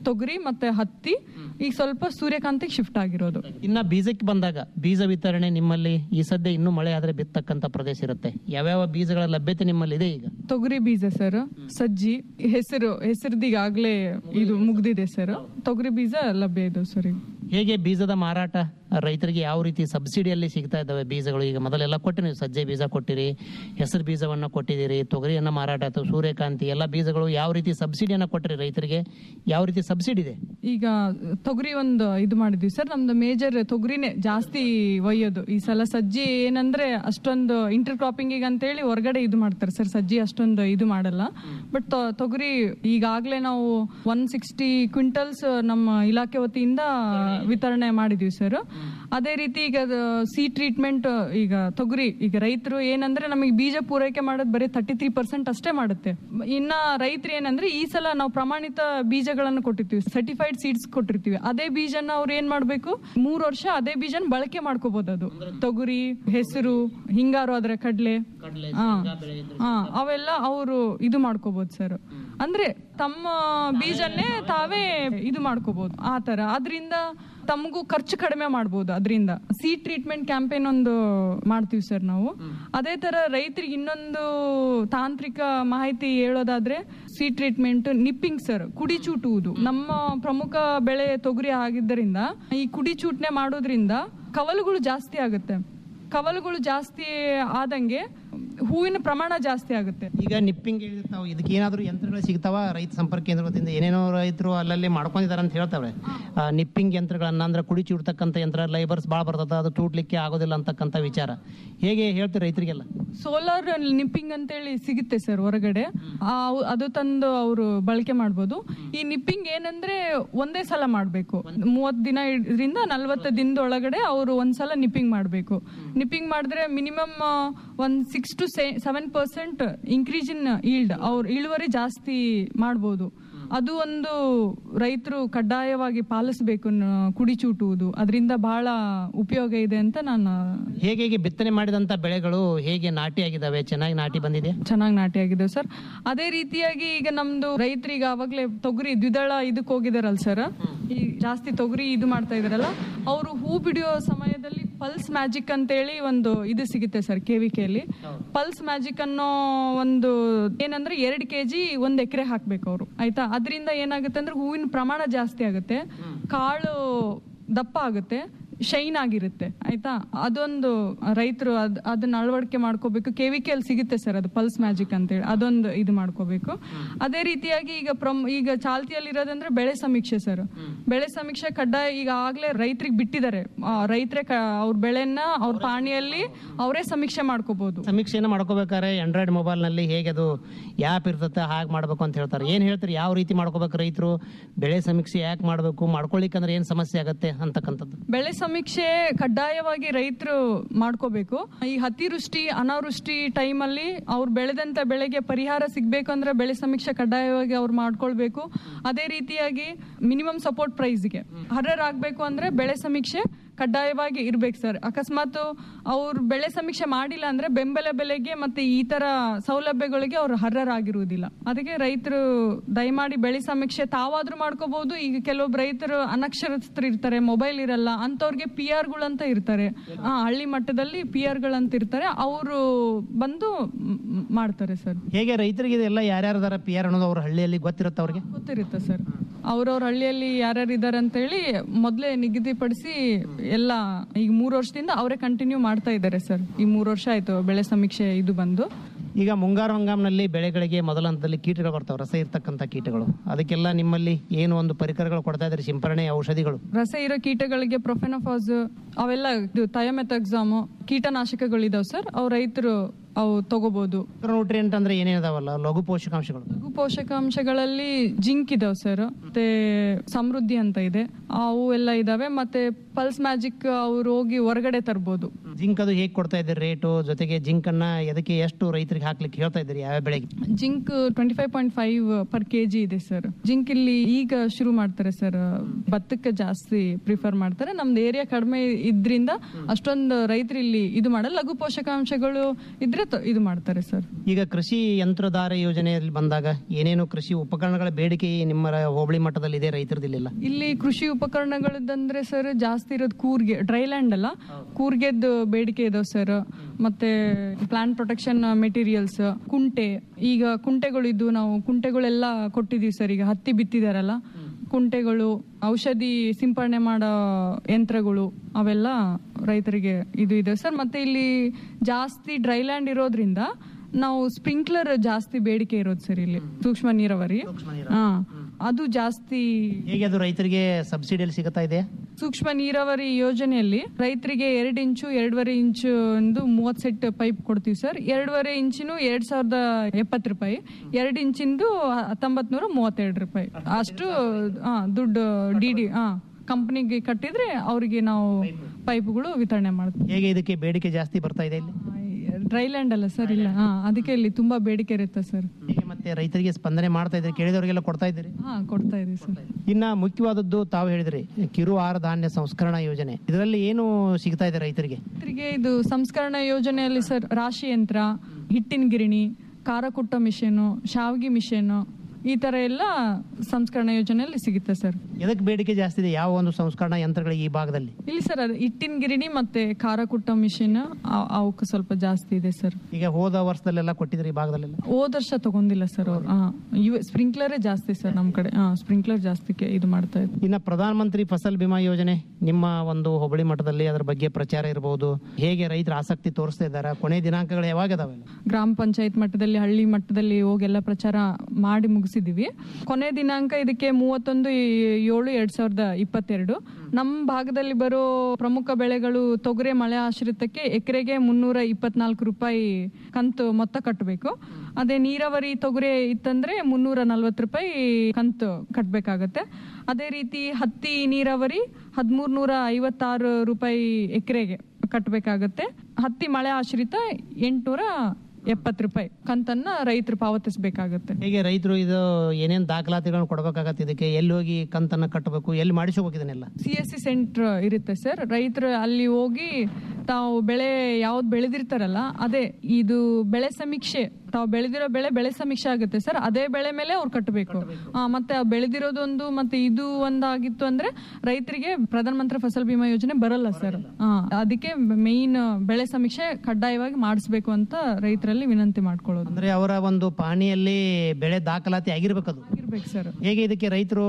ತೊಗರಿ ಮತ್ತೆ ಹತ್ತಿ ಈಗ ಸ್ವಲ್ಪ ಸೂರ್ಯಕಾಂತಿಗೆ ಶಿಫ್ಟ್ ಆಗಿರೋದು ಇನ್ನ ಬೀಜಕ್ಕೆ ಬಂದಾಗ ಬೀಜ ವಿತರಣೆ ನಿಮ್ಮಲ್ಲಿ ಈ ಸದ್ಯ ಇನ್ನೂ ಮಳೆ ಆದ್ರೆ ಬಿತ್ತಕ್ಕಂತ ಪ್ರದೇಶ ಇರುತ್ತೆ ಯಾವ್ಯಾವ ಬೀಜಗಳ ಲಭ್ಯತೆ ನಿಮ್ಮಲ್ಲಿ ಇದೆ ಈಗ ತೊಗರಿ ಬೀಜ ಸರ್ ಸಜ್ಜಿ ಹೆಸರು ಹೆಸರದೀಗಾಗ್ಲೇ ಇದು ಮುಗ್ದಿದೆ ಸರ್ ತೊಗರಿ ಬೀಜ ಲಭ್ಯ ಇದೆ ಸರ್ ಈಗ ಹೇಗೆ ಬೀಜದ ಮಾರಾಟ ರೈತರಿಗೆ ಯಾವ ರೀತಿ ಸಬ್ಸಿಡಿಯಲ್ಲಿ ಸಿಗ್ತಾ ಇದ್ದಾವೆ ಬೀಜಗಳು ಈಗ ಮೊದಲೆಲ್ಲ ಕೊಟ್ಟಿರಿ ನೀವು ಸಜ್ಜೆ ಬೀಜ ಕೊಟ್ಟಿರಿ ಹೆಸರು ಬೀಜವನ್ನ ಕೊಟ್ಟಿದ್ದೀರಿ ತೊಗರಿಯನ್ನ ಮಾರಾಟ ಅಥವಾ ಸೂರ್ಯಕಾಂತಿ ಎಲ್ಲ ಬೀಜಗಳು ಯಾವ ರೀತಿ ಸಬ್ಸಿಡಿಯನ್ನ ಕೊಟ್ಟಿರಿ ರೈತರಿಗೆ ಯಾವ ರೀತಿ ಸಬ್ಸಿಡಿ ಇದೆ ಈಗ ತೊಗರಿ ಒಂದು ಇದು ಮಾಡಿದ್ವಿ ಸರ್ ನಮ್ದು ಮೇಜರ್ ತೊಗರಿನೇ ಜಾಸ್ತಿ ಒಯ್ಯೋದು ಈ ಸಲ ಸಜ್ಜಿ ಏನಂದ್ರೆ ಅಷ್ಟೊಂದು ಇಂಟರ್ ಕ್ರಾಪಿಂಗ್ ಅಂತೇಳಿ ಹೊರಗಡೆ ಇದು ಮಾಡ್ತಾರೆ ಸರ್ ಸಜ್ಜಿ ಅಷ್ಟೊಂದು ಇದು ಮಾಡಲ್ಲ ಬಟ್ ತೊಗರಿ ಈಗಾಗಲೇ ನಾವು ಒನ್ ಸಿಕ್ಸ್ಟಿ ಕ್ವಿಂಟಲ್ಸ್ ನಮ್ಮ ಇಲಾಖೆ ವತಿಯಿಂದ ವಿತರಣೆ ಮಾಡಿದೀವಿ ಸರ್ ಅದೇ ರೀತಿ ಈಗ ಸಿ ಟ್ರೀಟ್ಮೆಂಟ್ ಈಗ ತೊಗರಿ ಈಗ ರೈತರು ಏನಂದ್ರೆ ನಮಗೆ ಬೀಜ ಪೂರೈಕೆ ಮಾಡೋದು ಬರೀ ತರ್ಟಿ ತ್ರೀ ಪರ್ಸೆಂಟ್ ಅಷ್ಟೇ ಮಾಡುತ್ತೆ ಇನ್ನ ರೈತರು ಏನಂದ್ರೆ ಈ ಸಲ ನಾವು ಪ್ರಮಾಣಿತ ಬೀಜಗಳನ್ನು ಕೊಟ್ಟಿರ್ತೀವಿ ಸರ್ಟಿಫೈಡ್ ಸೀಡ್ಸ್ ಕೊಟ್ಟಿರ್ತೀವಿ ಅದೇ ಬೀಜನ ಅವ್ರು ಏನ್ ಮಾಡ್ಬೇಕು ಮೂರ್ ವರ್ಷ ಅದೇ ಬೀಜನ ಬಳಕೆ ಮಾಡ್ಕೋಬಹುದು ಅದು ತೊಗರಿ ಹೆಸರು ಹಿಂಗಾರು ಆದ್ರೆ ಕಡ್ಲೆ ಹಾ ಹಾ ಅವೆಲ್ಲ ಅವರು ಇದು ಮಾಡ್ಕೋಬಹುದು ಸರ್ ಅಂದ್ರೆ ತಮ್ಮ ಬೀಜನ್ನೇ ತಾವೇ ಇದು ಮಾಡ್ಕೋಬಹುದು ಆ ತರ ಅದರಿಂದ ತಮಗೂ ಖರ್ಚು ಕಡಿಮೆ ಮಾಡ್ಬೋದು ಅದರಿಂದ ಸೀಡ್ ಟ್ರೀಟ್ಮೆಂಟ್ ಕ್ಯಾಂಪೇನ್ ಒಂದು ಮಾಡ್ತೀವಿ ಸರ್ ನಾವು ಅದೇ ತರ ರೈತರಿಗೆ ಇನ್ನೊಂದು ತಾಂತ್ರಿಕ ಮಾಹಿತಿ ಹೇಳೋದಾದ್ರೆ ಸೀಡ್ ಟ್ರೀಟ್ಮೆಂಟ್ ನಿಪ್ಪಿಂಗ್ ಸರ್ ಕುಡಿ ಚೂಟುವುದು ನಮ್ಮ ಪ್ರಮುಖ ಬೆಳೆ ತೊಗರಿ ಆಗಿದ್ದರಿಂದ ಈ ಕುಡಿ ಚೂಟ್ನೆ ಮಾಡೋದ್ರಿಂದ ಕವಲುಗಳು ಜಾಸ್ತಿ ಆಗುತ್ತೆ ಕವಲುಗಳು ಜಾಸ್ತಿ ಆದಂಗೆ ಹೂವಿನ ಪ್ರಮಾಣ ಜಾಸ್ತಿ ಆಗುತ್ತೆ ಈಗ ನಿಪ್ಪಿಂಗ್ ತಾವು ಇದಕ್ಕೆ ಏನಾದರೂ ಯಂತ್ರಗಳು ಸಿಗ್ತಾವ ರೈತ ಸಂಪರ್ಕ ಕೇಂದ್ರದಿಂದ ಏನೇನೋ ರೈತರು ಅಲ್ಲಲ್ಲಿ ಮಾಡ್ಕೊಂಡಿದ್ದಾರೆ ಅಂತ ಹೇಳ್ತಾವ್ರೆ ಆ, ನಿಪ್ಪಿಂಗ್ ಯಂತ್ರಗಳನ್ನ ಅಂದ್ರೆ ಕುಡಿ ಚೂಡ್ತಕ್ಕಂಥ ಯಂತ್ರ ಲೈಬರ್ಸ್ ಭಾಳ ಬರ್ತದ ಅದು ಚೂಡ್ಲಿಕ್ಕೆ ಆಗೋದಿಲ್ಲ ಅಂತಕ್ಕಂಥ ವಿಚಾರ ಹೇಗೆ ಹೇಳ್ತೀರಿ ರೈತರಿಗೆಲ್ಲ ಸೋಲಾರ್ ನಿಪ್ಪಿಂಗ್ ಅಂತೇಳಿ ಸಿಗುತ್ತೆ ಸರ್ ಹೊರಗಡೆ ಆ, ಅದು ತಂದು ಅವರು ಬಳಕೆ ಮಾಡ್ಬೋದು ಈ ನಿಪ್ಪಿಂಗ್ ಏನಂದ್ರೆ ಒಂದೇ ಸಲ ಮಾಡಬೇಕು ಮೂವತ್ ದಿನ ಇದರಿಂದ ನಲ್ವತ್ತು ದಿನದೊಳಗಡೆ ಅವರು ಒಂದ್ಸಲ ನಿಪ್ಪಿಂಗ್ ಮಾಡಬೇಕು ನಿಪ್ಪಿಂಗ್ ಮಾಡಿದ್ರೆ ಮಿನಿಮಮ್ ಒಂದ್ six to seven percent increase in yield ಅವ್ರ ಇಳುವರಿ ಜಾಸ್ತಿ ಮಾಡ್ಬೋದು ಅದು ಒಂದು ರೈತರು ಕಡ್ಡಾಯವಾಗಿ ಪಾಲಿಸಬೇಕು ಕುಡಿ ಚೂಟುವುದು ಅದರಿಂದ ಬಹಳ ಉಪಯೋಗ ಇದೆ ಅಂತ ನಾನು ಹೇಗೆ ಹೇಗೆ ಬಿತ್ತನೆ ಮಾಡಿದಂಥ ಬೆಳೆಗಳು ಹೇಗೆ ನಾಟಿ ಆಗಿದಾವೆ ಚೆನ್ನಾಗಿ ನಾಟಿ ಬಂದಿದೆ ಚೆನ್ನಾಗಿ ನಾಟಿ ಆಗಿದೆ ಸರ್ ಅದೇ ರೀತಿಯಾಗಿ ಈಗ ನಮ್ದು ರೈತರಿಗೆ ಆವಾಗಲೇ ತೊಗರಿ ದ್ವಿದಳ ಇದಕ್ಕೆ ಹೋಗಿದಾರಲ್ಲ ಸರ್ ಈ ಜಾಸ್ತಿ ತೊಗರಿ ಇದು ಮಾಡ್ತಾ ಇದಾರಲ್ಲ ಅವರು ಹೂ ಬಿಡಿಯೋ ಸಮಯದಲ್ಲಿ ಪಲ್ಸ್ ಮ್ಯಾಜಿಕ್ ಅಂತೇಳಿ ಒಂದು ಇದು ಸಿಗುತ್ತೆ ಸರ್ ಕೆವಿಕೆಯಲ್ಲಿ ಪಲ್ಸ್ ಮ್ಯಾಜಿಕ್ ಅನ್ನೋ ಒಂದು ಏನಂದ್ರೆ ಎರಡು ಕೆಜಿ ಒಂದ್ ಎಕರೆ ಹಾಕ್ಬೇಕು ಅವರು ಆಯ್ತಾ ಅದರಿಂದ ಏನಾಗುತ್ತೆ ಅಂದ್ರೆ ಹೂವಿನ ಪ್ರಮಾಣ ಜಾಸ್ತಿ ಆಗುತ್ತೆ ಕಾಳು ದಪ್ಪ ಆಗುತ್ತೆ ಶೈನ್ ಆಗಿರುತ್ತೆ ಆಯ್ತಾ ಅದೊಂದು ರೈತರು ಅದ್ ಅದನ್ನ ಅಳವಡಿಕೆ ಮಾಡ್ಕೋಬೇಕು ಕೆವಿಕೆಲ್ ಸಿಗುತ್ತೆ ಸರ್ ಅದು ಪಲ್ಸ್ ಮ್ಯಾಜಿಕ್ ಅಂತೇಳಿ ಅದೊಂದು ಇದು ಮಾಡ್ಕೋಬೇಕು ಅದೇ ರೀತಿಯಾಗಿ ಈಗ ಪ್ರಮ್ ಈಗ ಚಾಲ್ತಿಯಲ್ಲಿ ಇರೋದಂದ್ರೆ ಬೆಳೆ ಸಮೀಕ್ಷೆ ಸರ್ ಬೆಳೆ ಸಮೀಕ್ಷೆ ಕಡ್ಡಾಯ ಈಗ ಆಗ್ಲೇ ರೈತರಿಗೆ ಬಿಟ್ಟಿದ್ದಾರೆ ರೈತರೇ ಅವ್ರ ಬೆಳೆನ ಅವ್ರ ಪಾಣಿಯಲ್ಲಿ ಅವರೇ ಸಮೀಕ್ಷೆ ಮಾಡ್ಕೋಬಹುದು ಸಮೀಕ್ಷೆನ ಮಾಡ್ಕೋಬೇಕಾದ್ರೆ ಆಂಡ್ರಾಯ್ಡ್ ಮೊಬೈಲ್ನಲ್ಲಿ ಹೇಗೆ ಅದು ಯಾಪ್ ಇರ್ತತೆ ಹಾಗೆ ಮಾಡ್ಬೇಕು ಅಂತ ಹೇಳ್ತಾರೆ ಏನು ಹೇಳ್ತಾರೆ ಯಾವ ರೀತಿ ಮಾಡ್ಕೋಬೇಕು ರೈತರು ಬೆಳೆ ಸಮೀಕ್ಷೆ ಯಾಕೆ ಮಾಡಬೇಕು ಮಾಡ್ಕೊಳ್ಳಿಕ್ಕಂದ್ರೆ ಏನು ಸಮಸ್ಯೆ ಆಗತ್ತೆ ಅಂತಕ್ಕಂಥದ್ದು ಬೆಳೆ ಸಮೀಕ್ಷೆ ಕಡ್ಡಾಯವಾಗಿ ರೈತರು ಮಾಡ್ಕೋಬೇಕು ಈ ಅತಿವೃಷ್ಟಿ ಅನಾವೃಷ್ಟಿ ಟೈಮಲ್ಲಿ ಅವ್ರು ಬೆಳೆದಂತ ಬೆಳೆಗೆ ಪರಿಹಾರ ಸಿಗ್ಬೇಕಂದ್ರೆ ಬೆಳೆ ಸಮೀಕ್ಷೆ ಕಡ್ಡಾಯವಾಗಿ ಅವ್ರು ಮಾಡ್ಕೊಳ್ಬೇಕು ಅದೇ ರೀತಿಯಾಗಿ ಮಿನಿಮಮ್ ಸಪೋರ್ಟ್ ಪ್ರೈಸ್ಗೆ ಅರ್ಹರಾಗಬೇಕು ಅಂದ್ರೆ ಬೆಳೆ ಸಮೀಕ್ಷೆ ಕಡ್ಡಾಯವಾಗಿ ಇರ್ಬೇಕು ಸರ್ ಅಕಸ್ಮಾತ್ ಅವ್ರು ಬೆಳೆ ಸಮೀಕ್ಷೆ ಮಾಡಿಲ್ಲ ಅಂದ್ರೆ ಬೆಂಬಲ ಬೆಲೆಗೆ ಮತ್ತೆ ಈ ತರ ಸೌಲಭ್ಯಗಳಿಗೆ ಅವ್ರು ಅರ್ಹರಾಗಿರುವುದಿಲ್ಲ ಅದಕ್ಕೆ ರೈತರು ದಯಮಾಡಿ ಬೆಳೆ ಸಮೀಕ್ಷೆ ತಾವಾದ್ರೂ ಮಾಡ್ಕೋಬಹುದು ಈಗ ಕೆಲವೊಬ್ಬ ರೈತರು ಅನಕ್ಷರಸ್ಥರು ಇರ್ತಾರೆ ಮೊಬೈಲ್ ಇರಲ್ಲ ಅಂತವ್ರಿಗೆ ಪಿ ಆರ್ ಗಳಂತ ಇರ್ತಾರೆ ಆ, ಹಳ್ಳಿ ಮಟ್ಟದಲ್ಲಿ ಪಿ ಆರ್ ಗಳಂತ ಇರ್ತಾರೆ ಅವರು ಬಂದು ಮ್, ಮಾಡ್ತಾರೆ ಸರ್ ಹೇಗೆ ರೈತರಿಗೆ ಇದೆಲ್ಲ ಯಾರ್ಯಾರದಾರ ಪಿ ಆರ್ ಅನ್ನೋದು ಅವ್ರ ಹಳ್ಳಿಯಲ್ಲಿ ಗೊತ್ತಿರುತ್ತೆ ಅವ್ರಿಗೆ ಗೊತ್ತಿರುತ್ತೆ ಸರ್ ಅವ್ರವ್ರ ಹಳ್ಳಿಯಲ್ಲಿ ಯಾರ್ಯಾರು ಇದ್ದಾರೆ ಅಂತೇಳಿ ಮೊದಲೇ ನಿಗದಿಪಡಿಸಿ ಎಲ್ಲ ಈಗ ಮೂರು ವರ್ಷದಿಂದ ಅವರೇ ಕಂಟಿನ್ಯೂ ಮಾಡ್ತಾ ಇದ್ದಾರೆ ಸರ್ ಈ ಮೂರು ವರ್ಷ ಆಯ್ತು ಬೆಳೆ ಸಮೀಕ್ಷೆ ಇದು ಬಂದು ಈಗ ಮುಂಗಾರು ಹಂಗಾಮಿನಲ್ಲಿ ಬೆಳೆಗಳಿಗೆ ಮೊದಲ ಹಂತದಲ್ಲಿ ಕೀಟಗಳು ಬರ್ತಾವೆ ರಸ ಇರ್ತಕ್ಕಂಥ ಕೀಟಗಳು ಅದಕ್ಕೆಲ್ಲ ನಿಮ್ಮಲ್ಲಿ ಏನು ಒಂದು ಪರಿಕರಗಳು ಕೊಡ್ತಾ ಇದ್ದಾರೆ ಸಿಂಪರಣೆ ಔಷಧಿಗಳು ರಸ ಇರೋ ಕೀಟಗಳಿಗೆ ಪ್ರೊಫೆನಫಾಸ್ ಅವೆಲ್ಲ ಇದು ಥಯೋಮೆಥಾಕ್ಸಾಮ್ ಕೀಟನಾಶಕಗಳಿದಾವ್ ಸರ್ ಅವ್ ರೈತರು ಅವು ತಗೋಬಹುದು ನ್ಯೂಟ್ರಿಯೆಂಟ್ ಅಂದ್ರೆ ಏನೇನದಾವಲ್ಲ ಲಘು ಪೋಷಕಾಂಶಗಳು ಲಘು ಪೋಷಕಾಂಶಗಳಲ್ಲಿ ಜಿಂಕ್ ಇದಾವ್ ಸರ್ ಮತ್ತೆ ಸಮೃದ್ಧಿ ಅಂತ ಇದೆ ಅವು ಎಲ್ಲ ಇದಾವೆ ಮತ್ತೆ ಪಲ್ಸ್ ಮ್ಯಾಜಿಕ್ ಅವ್ರು ಹೋಗಿ ಹೊರಗಡೆ ತರ್ಬೋದು ಜಿಂಕ್ ಅದು ಹೇಗೆ ಕೊಡ್ತಾ ಇದ್ದೀರಿ ರೇಟು ಜೊತೆಗೆ ಜಿಂಕ್ ಅನ್ನ ಎದಕ್ಕೆ ಎಷ್ಟು ರೈತರಿಗೆ ಹಾಕ್ಲಿಕ್ಕೆ ಹೇಳ್ತಾ ಇದ್ದೀರಿ ಯಾವ ಬೆಳೆಗೆ zinc twenty five point five per K G ಇದೆ ಸರ್ ಜಿಂಕ್ ಇಲ್ಲಿ ಈಗ ಶುರು ಮಾಡ್ತಾರೆ ಸರ್ ಭತ್ತಕ್ಕೆ ಜಾಸ್ತಿ ಪ್ರಿಫರ್ ಮಾಡ್ತಾರೆ ನಮ್ದು ಏರಿಯಾ ಕಡಿಮೆ ಇದ್ರಿಂದ ಅಷ್ಟೊಂದು ರೈತರು ಇಲ್ಲಿ ಇದು ಮಾಡಲ್ಲ ಲಘು ಪೋಷಕಾಂಶಗಳು ಇದ್ರೆ ಇದ್ರೆ ತ- ಇದು ಮಾಡ್ತಾರೆ ಸರ್ ಈಗ ಕೃಷಿ ಯಂತ್ರಧಾರ ಯೋಜನೆಯಲ್ಲಿ ಬಂದಾಗ ಏನೇನು ಕೃಷಿ ಉಪಕರಣಗಳ ಬೇಡಿಕೆ ನಿಮ್ಮ ರ- ಹೋಬಳಿ ಮಟ್ಟದಲ್ಲಿ ಇದೆ ರೈತರದಿಲ್ಲ ಇಲ್ಲಿ ಕೃಷಿ ಉಪಕರಣಗಳದಂದ್ರೆ ಸರ್ ಜಾಸ್ತಿ ಇರೋದು ಕೂರ್ಗೆ ಡ್ರೈ ಲ್ಯಾಂಡ್ ಅಲ್ಲ ಕೂರ್ಗೆದ್ದು ಬೇಡಿಕೆ ಇದಾವೆ ಸರ್ ಮತ್ತೆ ಪ್ಲಾಂಟ್ ಪ್ರೊಟೆಕ್ಷನ್ ಮೆಟೀರಿಯಲ್ಸ್ ಕುಂಟೆ ಈಗ ಕುಂಟೆಗಳು ಇದ್ದು ನಾವು ಕುಂಟೆಗಳೆಲ್ಲ ಕೊಟ್ಟಿದೀವಿ ಸರ್ ಈಗ ಹತ್ತಿ ಬಿತ್ತಿದಾರಲ್ಲ ಕುಂಟೆಗಳು ಔಷಧಿ ಸಿಂಪರಣೆ ಮಾಡೋ ಯಂತ್ರಗಳು ಅವೆಲ್ಲ ರೈತರಿಗೆ ಇದು ಇದೆ ಸರ್ ಮತ್ತೆ ಇಲ್ಲಿ ಜಾಸ್ತಿ ಡ್ರೈ ಲ್ಯಾಂಡ್ ಇರೋದ್ರಿಂದ ನಾವು ಸ್ಪ್ರಿಂಕ್ಲರ್ ಜಾಸ್ತಿ ಬೇಡಿಕೆ ಇರೋದು ಸರ್ ಇಲ್ಲಿ ಸೂಕ್ಷ್ಮ ನೀರಾವರಿ ಹಾ ಅದು ಜಾಸ್ತಿ ಹೇಗೆ ಅದು ರೈತರಿಗೆ ಸಬ್ಸಿಡಿಯಲ್ಲಿ ಸಿಗುತ್ತಾ ಇದೆ ಸೂಕ್ಷ್ಮ ನೀರಾವರಿ ಯೋಜನೆಯಲ್ಲಿ ರೈತರಿಗೆ ಎರಡು ಇಂಚು ಎರಡೂವರೆ ಇಂಚು ಒಂದು ಮೂವತ್ತು ಸೆಟ್ ಪೈಪ್ ಕೊಡ್ತೀವಿ ಸರ್ ಎರಡೂವರೆ ಇಂಚಿನು ಎರಡ್ ಸಾವಿರದ ಎಪ್ಪತ್ತು ರೂಪಾಯಿ ಎರಡು ಇಂಚಿಂದು ಹತ್ತೊಂಬತ್ ನೂರ ಮೂವತ್ತೆರಡು ರೂಪಾಯಿ ಅಷ್ಟು ಆ, ದುಡ್ಡು ಡಿ ಡಿ ಹಾ ಕಂಪ್ನಿಗೆ ಕಟ್ಟಿದ್ರೆ ಅವರಿಗೆ ನಾವು ಪೈಪ್ಗಳು ವಿತರಣೆ ಮಾಡ್ತೀವಿ ಹೇಗೆ ಇದಕ್ಕೆ ಬೇಡಿಕೆ ಜಾಸ್ತಿ ಬರ್ತಾ ಇದೆ ಇಲ್ಲಿ ಡ್ರೈ ಲ್ಯಾಂಡ್ ಅಲ್ಲ ಸರ್ ಇಲ್ಲ ಹಾ ಅದಕ್ಕೆ ಇಲ್ಲಿ ತುಂಬಾ ಬೇಡಿಕೆ ಇರುತ್ತೆ ಸರ್ ಹೇಗೆ ಮತ್ತೆ ರೈತರಿಗೆ ಸ್ಪಂದನೆ ಮಾಡ್ತಾ ಇದ್ರೆ ಕೇಳಿದವರಿಗೆಲ್ಲ ಕೊಡ್ತಾ ಇದ್ದೀರಿ ಹಾ ಕೊಡ್ತಾ ಇದೀವಿ ಸರ್ ಇನ್ನ ಮುಖ್ಯವಾದದ್ದು ತಾವು ಹೇಳಿದ್ರಿ ಕಿರು ಆಹಾರ ಧಾನ್ಯ ಸಂಸ್ಕರಣಾ ಯೋಜನೆ ಇದರಲ್ಲಿ ಏನು ಸಿಗ್ತಾ ಇದೆ ರೈತರಿಗೆ ರೈತರಿಗೆ ಇದು ಸಂಸ್ಕರಣಾ ಯೋಜನೆಯಲ್ಲಿ ಸರ್ ರಾಶಿ ಯಂತ್ರ ಹಿಟ್ಟಿನ ಗಿರಣಿ ಖಾರ ಕುಟ್ಟ ಮಿಷನು ಶಾವಿಗೆ ಮಿಷನು ಈ ತರ ಎಲ್ಲ ಸಂಸ್ಕರಣಾ ಯೋಜನೆಯಲ್ಲಿ ಸಿಗುತ್ತೆ ಸರ್ ಎದಕ್ಕೆ ಬೇಡಿಕೆ ಜಾಸ್ತಿ ಇದೆ ಯಾವ ಒಂದು ಸಂಸ್ಕರಣಾ ಯಂತ್ರಗಳಿಗೆ ಈ ಭಾಗದಲ್ಲಿ ಇಲ್ಲಿ ಸರ್ ಅದು ಹಿಟ್ಟಿನ ಗಿರಣಿ ಮತ್ತೆ ಖಾರ ಕುಟ್ಟ ಮಿಷಿನ್ ಅವಕ್ಕೆ ಸ್ವಲ್ಪ ಜಾಸ್ತಿ ಇದೆ ಸರ್ ಈಗ ಹೋದ ವರ್ಷದಲ್ಲೆಲ್ಲ ಕೊಟ್ಟಿದ್ರಿ ಈ ಭಾಗದಲ್ಲೆಲ್ಲ ಹೋದ ವರ್ಷ ತಗೊಂಡಿಲ್ಲ ಸರ್ ಅವ್ರು ಹಾ ಇವ ಸ್ಪ್ರಿಂಕ್ಲರೇ ಜಾಸ್ತಿ ಸರ್ ನಮ್ಮ ಕಡೆ ಹಾ ಸ್ಪ್ರಿಂಕ್ಲರ್ ಜಾಸ್ತಿ ಕೆ- ಇದು ಮಾಡ್ತಾ ಇದ್ರು ಇನ್ನ ಪ್ರಧಾನ ಮಂತ್ರಿ ಫಸಲ್ ಬಿಮಾ ಯೋಜನೆ ನಿಮ್ಮ ಒಂದು ಹೋಬಳಿ ಮಟ್ಟದಲ್ಲಿ ಅದರ ಬಗ್ಗೆ ಪ್ರಚಾರ ಇರಬಹುದು ಹೇಗೆ ರೈತರ ಆಸಕ್ತಿ ತೋರಿಸ್ತಾ ಇದ್ದಾರೆ ಕೊನೆ ದಿನಾಂಕಗಳು ಯಾವಾಗ ಅದಾವೆ ಗ್ರಾಮ ಪಂಚಾಯತ್ ಮಟ್ಟದಲ್ಲಿ ಹಳ್ಳಿ ಮಟ್ಟದಲ್ಲಿ ಹೋಗೆಲ್ಲ ಪ್ರಚಾರ ಮಾಡಿ ಮುಗಿಸಿದೀವಿ ಕೊನೆ ದಿನಾಂಕ ಇದಕ್ಕೆ ಮೂವತ್ತೊಂದು ಏಳು ಎರಡ್ ಸಾವಿರದ ಇಪ್ಪತ್ತೆರಡು ನಮ್ಮ ಭಾಗದಲ್ಲಿ ಬರೋ ಪ್ರಮುಖ ಬೆಳೆಗಳು ತೊಗರೆ ಮಳೆ ಆಶ್ರಿತಕ್ಕೆ ಎಕರೆಗೆ ಮುನ್ನೂರ ಇಪ್ಪತ್ನಾಲ್ಕು ರೂಪಾಯಿ ಕಂತು ಮೊತ್ತ ಕಟ್ಟಬೇಕು ಅದೇ ನೀರಾವರಿ ತೊಗರೆ ಇತ್ತಂದ್ರೆ ಮುನ್ನೂರ ನಲ್ವತ್ತು ರೂಪಾಯಿ ಕಂತು ಕಟ್ಟಬೇಕಾಗತ್ತೆ ಅದೇ ರೀತಿ ಹತ್ತಿ ನೀರಾವರಿ ಹದಿಮೂರು ನೂರ ಐವತ್ತಾರು ರೂಪಾಯಿ ಎಕರೆಗೆ ಕಟ್ಟಬೇಕಾಗತ್ತೆ ಹತ್ತಿ ಮಳೆ ಆಶ್ರಿತ ಎಂಟುನೂರ ಎಪ್ಪತ್ತು ರೂಪಾಯಿ ಕಂತನ್ನ ರೈತರು ಪಾವತಿಸಬೇಕಾಗತ್ತೆ ಹೇಗೆ ರೈತರು ಇದು ಏನೇನ್ ದಾಖಲಾತಿಗಳನ್ನ ಕೊಡ್ಬೇಕಾಗತ್ತೆ ಇದಕ್ಕೆ ಎಲ್ಲಿ ಹೋಗಿ ಕಂತನ್ನ ಕಟ್ಟಬೇಕು ಎಲ್ಲಿ ಮಾಡಿಸ್ಕೋಬೇಕು ಇದನ್ನೆಲ್ಲ ಸಿ ಎಸ್ ಸಿ ಸೆಂಟರ್ ಇರುತ್ತೆ ಸರ್ ರೈತರು ಅಲ್ಲಿ ಹೋಗಿ ತಾವು ಬೆಳೆ ಯಾವ್ದು ಬೆಳೆದಿರ್ತಾರಲ್ಲ ಅದೇ ಇದು ಬೆಳೆ ಸಮೀಕ್ಷೆ ತಾವು ಬೆಳೆದಿರೋ ಬೆಳೆ ಬೆಳೆ ಸಮೀಕ್ಷೆ ಆಗುತ್ತೆ ಸರ್ ಅದೇ ಬೆಳೆ ಮೇಲೆ ಅವ್ರು ಕಟ್ಟಬೇಕು ಮತ್ತೆ ಆ ಬೆಳೆದಿರೋದೊಂದು ಮತ್ತೆ ಇದು ಒಂದಾಗಿತ್ತು ಅಂದ್ರೆ ರೈತರಿಗೆ ಪ್ರಧಾನ ಮಂತ್ರಿ ಫಸಲ್ ಬಿಮಾ ಯೋಜನೆ ಬರಲ್ಲ ಸರ್ ಅದಕ್ಕೆ ಮೇನ್ ಬೆಳೆ ಸಮೀಕ್ಷೆ ಕಡ್ಡಾಯವಾಗಿ ಮಾಡಿಸ್ಬೇಕು ಅಂತ ರೈತರಲ್ಲಿ ವಿನಂತಿ ಮಾಡ್ಕೊಳ್ಳೋದು ಅಂದ್ರೆ ಅವರ ಒಂದು ಪಾಣಿಯಲ್ಲಿ ಬೆಳೆ ದಾಖಲಾತಿ ಆಗಿರ್ಬೇಕದು ಆಗಿರ್ಬೇಕು ಸರ್ ಹೇಗೆ ಇದಕ್ಕೆ ರೈತರು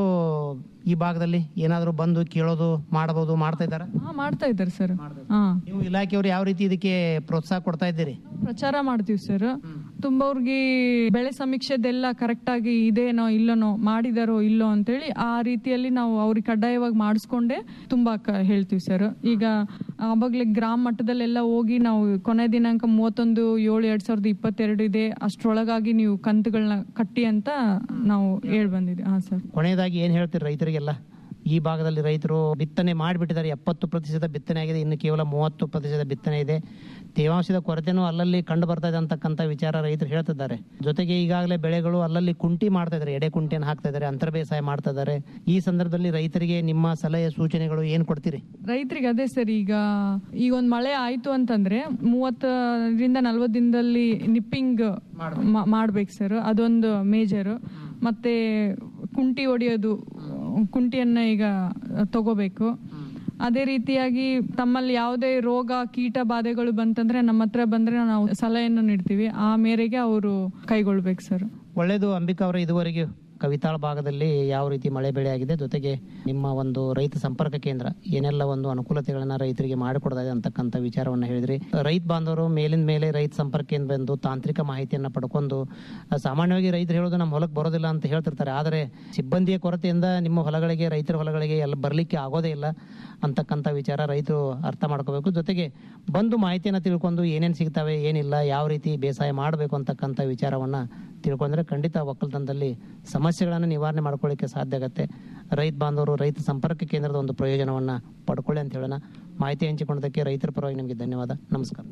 ಈ ಭಾಗದಲ್ಲಿ ಏನಾದರೂ ಬಂದು ಕೇಳೋದು ಮಾಡಬಹುದು ಮಾಡ್ತಾ ಇದ್ದಾರಾ ಹಾ ಮಾಡ್ತಾ ಇದ್ದಾರೆ ಸರ್ ಹಾ ನೀವು ಇಲಾಖೆಯವರು ಯಾವ ರೀತಿ ಇದಕ್ಕೆ ಪ್ರೋತ್ಸಾಹ ಕೊಡ್ತಾ ಇದ್ದೀರಿ ಪ್ರಚಾರ ಮಾಡ್ತೀವಿ ಸರ್ ತುಂಬಾ ಅವ್ರಿಗೆ ಬೆಳೆ ಸಮೀಕ್ಷೆದೆಲ್ಲ ಕರೆಕ್ಟ್ ಆಗಿ ಇದೇನೋ ಇಲ್ಲನೋ ಮಾಡಿದಾರೋ ಇಲ್ಲೋ ಅಂತೇಳಿ ಆ ರೀತಿಯಲ್ಲಿ ನಾವು ಅವ್ರಿಗೆ ಕಡ್ಡಾಯವಾಗಿ ಮಾಡಿಸ್ಕೊಂಡೆ ತುಂಬಾ ಕ- ಹೇಳ್ತೀವಿ ಸರ್ ಈಗ ಆವಾಗಲೇ ಗ್ರಾಮ ಮಟ್ಟದಲ್ಲೆಲ್ಲ ಹೋಗಿ ನಾವು ಕೊನೆ ದಿನಾಂಕ ಮೂವತ್ತೊಂದು ಏಳು ಎರಡ್ ಸಾವಿರದ ಇಪ್ಪತ್ತೆರಡು ಇದೆ ಅಷ್ಟ್ರೊಳಗಾಗಿ ನೀವು ಕಂತುಗಳನ್ನ ಕಟ್ಟಿ ಅಂತ ನಾವು ಹೇಳ್ ಬಂದಿದ್ವಿ ಹಾ ಸರ್ ಕೊನೆಯದಾಗಿ ಏನ್ ಹೇಳ್ತೀರಿ ರೈತರಿಗೆಲ್ಲ ಈ ಭಾಗದಲ್ಲಿ ರೈತರು ಬಿತ್ತನೆ ಮಾಡಿಬಿಟ್ಟಿದ್ದಾರೆ ಎಪ್ಪತ್ತು ಪ್ರತಿಶತ ಬಿತ್ತನೆ ಆಗಿದೆ ಇನ್ನು ಕೇವಲ ಮೂವತ್ತು ಪ್ರತಿಶತ ಬಿತ್ತನೆ ಇದೆ ತೇವಾಂಶದ ಕೊರತೆನೂ ಅಲ್ಲಲ್ಲಿ ಕಂಡು ಬರ್ತಾ ಇದೆ ಅಂತಕ್ಕಂಥ ವಿಚಾರ ರೈತರು ಹೇಳ್ತಿದ್ದಾರೆ ಜೊತೆಗೆ ಈಗಾಗಲೇ ಬೆಳೆಗಳು ಅಲ್ಲಲ್ಲಿ ಕುಂಟಿ ಮಾಡ್ತಾ ಇದ್ದಾರೆ ಎಡೆ ಕುಂಟಿಯನ್ನು ಹಾಕ್ತಾ ಇದ್ದಾರೆ ಅಂತರ ಬೇಸಾಯ ಮಾಡ್ತಾ ಇದ್ದಾರೆ ಈ ಸಂದರ್ಭದಲ್ಲಿ ರೈತರಿಗೆ ನಿಮ್ಮ ಸಲಹೆ ಸೂಚನೆಗಳು ಏನ್ ಕೊಡ್ತೀರಿ ರೈತರಿಗೆ ಅದೇ ಸರ್ ಈಗ ಈಗ ಒಂದ್ ಮಳೆ ಆಯ್ತು ಅಂತಂದ್ರೆ ಮೂವತ್ತರಿಂದ ನಲ್ವತ್ತು ದಿನದಲ್ಲಿ ನಿಪ್ಪಿಂಗ್ ಮಾಡ್ಬೇಕು ಸರ್ ಅದೊಂದು ಮೇಜರ್ ಮತ್ತೆ ಕುಂಟಿ ಹೊಡೆಯೋದು ಕುಂಟಿಯನ್ನ ಈಗ ತಗೋಬೇಕು ಅದೇ ರೀತಿಯಾಗಿ ತಮ್ಮಲ್ಲಿ ಯಾವುದೇ ರೋಗ ಕೀಟ ಬಾಧೆಗಳು ಬಂತಂದ್ರೆ ನಮ್ಮ ಹತ್ರ ಬಂದ್ರೆ ನಾವು ಸಲಹೆಯನ್ನು ನೀಡ್ತೀವಿ ಆ ಮೇರೆಗೆ ಅವರು ಕೈಗೊಳ್ಬೇಕು ಸರ್ ಒಳ್ಳೆಯದು ಅಂಬಿಕಾ ಅವರ ಇದುವರೆಗೆ ಕವಿತಾಳ ಭಾಗದಲ್ಲಿ ಯಾವ ರೀತಿ ಮಳೆ ಬೆಳೆ ಆಗಿದೆ ಜೊತೆಗೆ ನಿಮ್ಮ ಒಂದು ರೈತ ಸಂಪರ್ಕ ಕೇಂದ್ರ ಏನೆಲ್ಲ ಒಂದು ಅನುಕೂಲತೆಗಳನ್ನ ರೈತರಿಗೆ ಮಾಡಿಕೊಡ್ತಾ ಇದೆ ಅಂತಕ್ಕಂಥ ವಿಚಾರವನ್ನು ಹೇಳಿದ್ರಿ ರೈತ ಬಾಂಧವರು ಮೇಲಿನ ಮೇಲೆ ರೈತ ಸಂಪರ್ಕ ಕೇಂದ್ರ ಬಂದು ತಾಂತ್ರಿಕ ಮಾಹಿತಿಯನ್ನು ಪಡ್ಕೊಂಡು ಆ, ಸಾಮಾನ್ಯವಾಗಿ ರೈತರು ಹೇಳೋದು ನಮ್ಮ ಹೊಲಕ್ಕೆ ಬರೋದಿಲ್ಲ ಅಂತ ಹೇಳ್ತಿರ್ತಾರೆ ಆದರೆ ಸಿಬ್ಬಂದಿಯ ಕೊರತೆಯಿಂದ ನಿಮ್ಮ ಹೊಲಗಳಿಗೆ ರೈತರ ಹೊಲಗಳಿಗೆ ಎಲ್ಲ ಬರಲಿಕ್ಕೆ ಆಗೋದೇ ಇಲ್ಲ ಅಂತಕ್ಕಂಥ ವಿಚಾರ ರೈತರು ಅರ್ಥ ಮಾಡ್ಕೋಬೇಕು ಜೊತೆಗೆ ಬಂದು ಮಾಹಿತಿಯನ್ನು ತಿಳ್ಕೊಂಡು ಏನೇನು ಸಿಗ್ತವೆ ಏನಿಲ್ಲ ಯಾವ ರೀತಿ ಬೇಸಾಯ ಮಾಡಬೇಕು ಅಂತಕ್ಕಂಥ ವಿಚಾರವನ್ನು ತಿಳ್ಕೊಂಡ್ರೆ ಖಂಡಿತ ಒಕ್ಕಲ್ತನದಲ್ಲಿ ಸಮಸ್ಯೆಗಳನ್ನು ನಿವಾರಣೆ ಮಾಡ್ಕೊಳ್ಳಿಕ್ಕೆ ಸಾಧ್ಯ ಆಗುತ್ತೆ ರೈತ ಬಾಂಧವರು ರೈತ ಸಂಪರ್ಕ ಕೇಂದ್ರದ ಒಂದು ಪ್ರಯೋಜನವನ್ನು ಪಡ್ಕೊಳ್ಳಿ ಅಂತ ಹೇಳೋಣ ಮಾಹಿತಿ ಹಂಚಿಕೊಂಡದಕ್ಕೆ ರೈತರ ಪರವಾಗಿ ನಿಮಗೆ ಧನ್ಯವಾದ ನಮಸ್ಕಾರ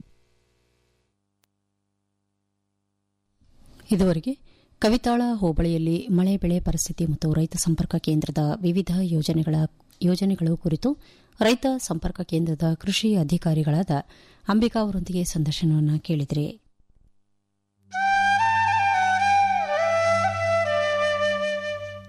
ಇದುವರೆಗೆ ಕವಿತಾಳ ಹೋಬಳಿಯಲ್ಲಿ ಮಳೆ ಬೆಳೆ ಪರಿಸ್ಥಿತಿ ಮತ್ತು ರೈತ ಸಂಪರ್ಕ ಕೇಂದ್ರದ ವಿವಿಧ ಯೋಜನೆಗಳ ಯೋಜನೆಗಳು ಕುರಿತು ರೈತ ಸಂಪರ್ಕ ಕೇಂದ್ರದ ಕೃಷಿ ಅಧಿಕಾರಿಗಳಾದ ಅಂಬಿಕಾ ಅವರೊಂದಿಗೆ ಸಂದರ್ಶನವನ್ನು ಕೇಳಿದರೆ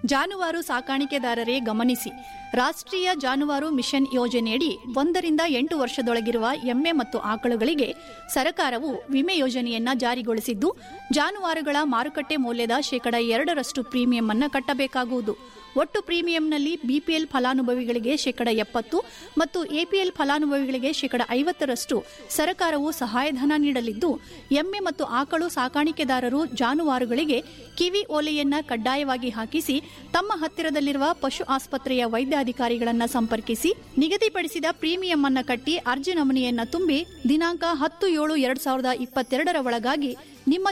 ಜಾನುವಾರು ಸಾಕಾಣಿಕೆದಾರರೇ ಗಮನಿಸಿ ರಾಷ್ಟ್ರೀಯ ಜಾನುವಾರು ಮಿಷನ್ ಯೋಜನೆಯಡಿ ಒಂದರಿಂದ ಎಂಟು ವರ್ಷದೊಳಗಿರುವ ಎಮ್ಮೆ ಮತ್ತು ಆಕಳುಗಳಿಗೆ ಸರ್ಕಾರವು ವಿಮೆ ಯೋಜನೆಯನ್ನ ಜಾರಿಗೊಳಿಸಿದ್ದು ಜಾನುವಾರುಗಳ ಮಾರುಕಟ್ಟೆ ಮೌಲ್ಯದ ಶೇಕಡ ಎರಡರಷ್ಟು ಪ್ರೀಮಿಯಂ ಅನ್ನು ಕಟ್ಟಬೇಕಾಗುವುದು ಒಟ್ಟು ಪ್ರೀಮಿಯಂನಲ್ಲಿ ಬಿಪಿಎಲ್ ಫಲಾನುಭವಿಗಳಿಗೆ ಶೇಕಡ ಎಪ್ಪತ್ತು ಮತ್ತು ಎಪಿಎಲ್ ಫಲಾನುಭವಿಗಳಿಗೆ ಶೇಕಡ ಐವತ್ತರಷ್ಟು ಸರ್ಕಾರವು ಸಹಾಯಧನ ನೀಡಲಿದ್ದು ಎಮ್ಮೆ ಮತ್ತು ಆಕಳು ಸಾಕಾಣಿಕೆದಾರರು ಜಾನುವಾರುಗಳಿಗೆ ಕಿವಿ ಓಲೆಯನ್ನ ಕಡ್ಡಾಯವಾಗಿ ಹಾಕಿಸಿ ತಮ್ಮ ಹತ್ತಿರದಲ್ಲಿರುವ ಪಶು ಆಸ್ಪತ್ರೆಯ ವೈದ್ಯಾಧಿಕಾರಿಗಳನ್ನ ಸಂಪರ್ಕಿಸಿ ನಿಗದಿಪಡಿಸಿದ ಪ್ರೀಮಿಯಂ ಅನ್ನ ಕಟ್ಟಿ ಅರ್ಜಿ ನಮೂನೆಯನ್ನ ತುಂಬಿ ದಿನಾಂಕ ಹತ್ತು ಏಳು ಎರಡ್ ಸಾವಿರದ ಇಪ್ಪತ್ತೆರಡರ ಒಳಗಾಗಿ ನಿಮ್ಮ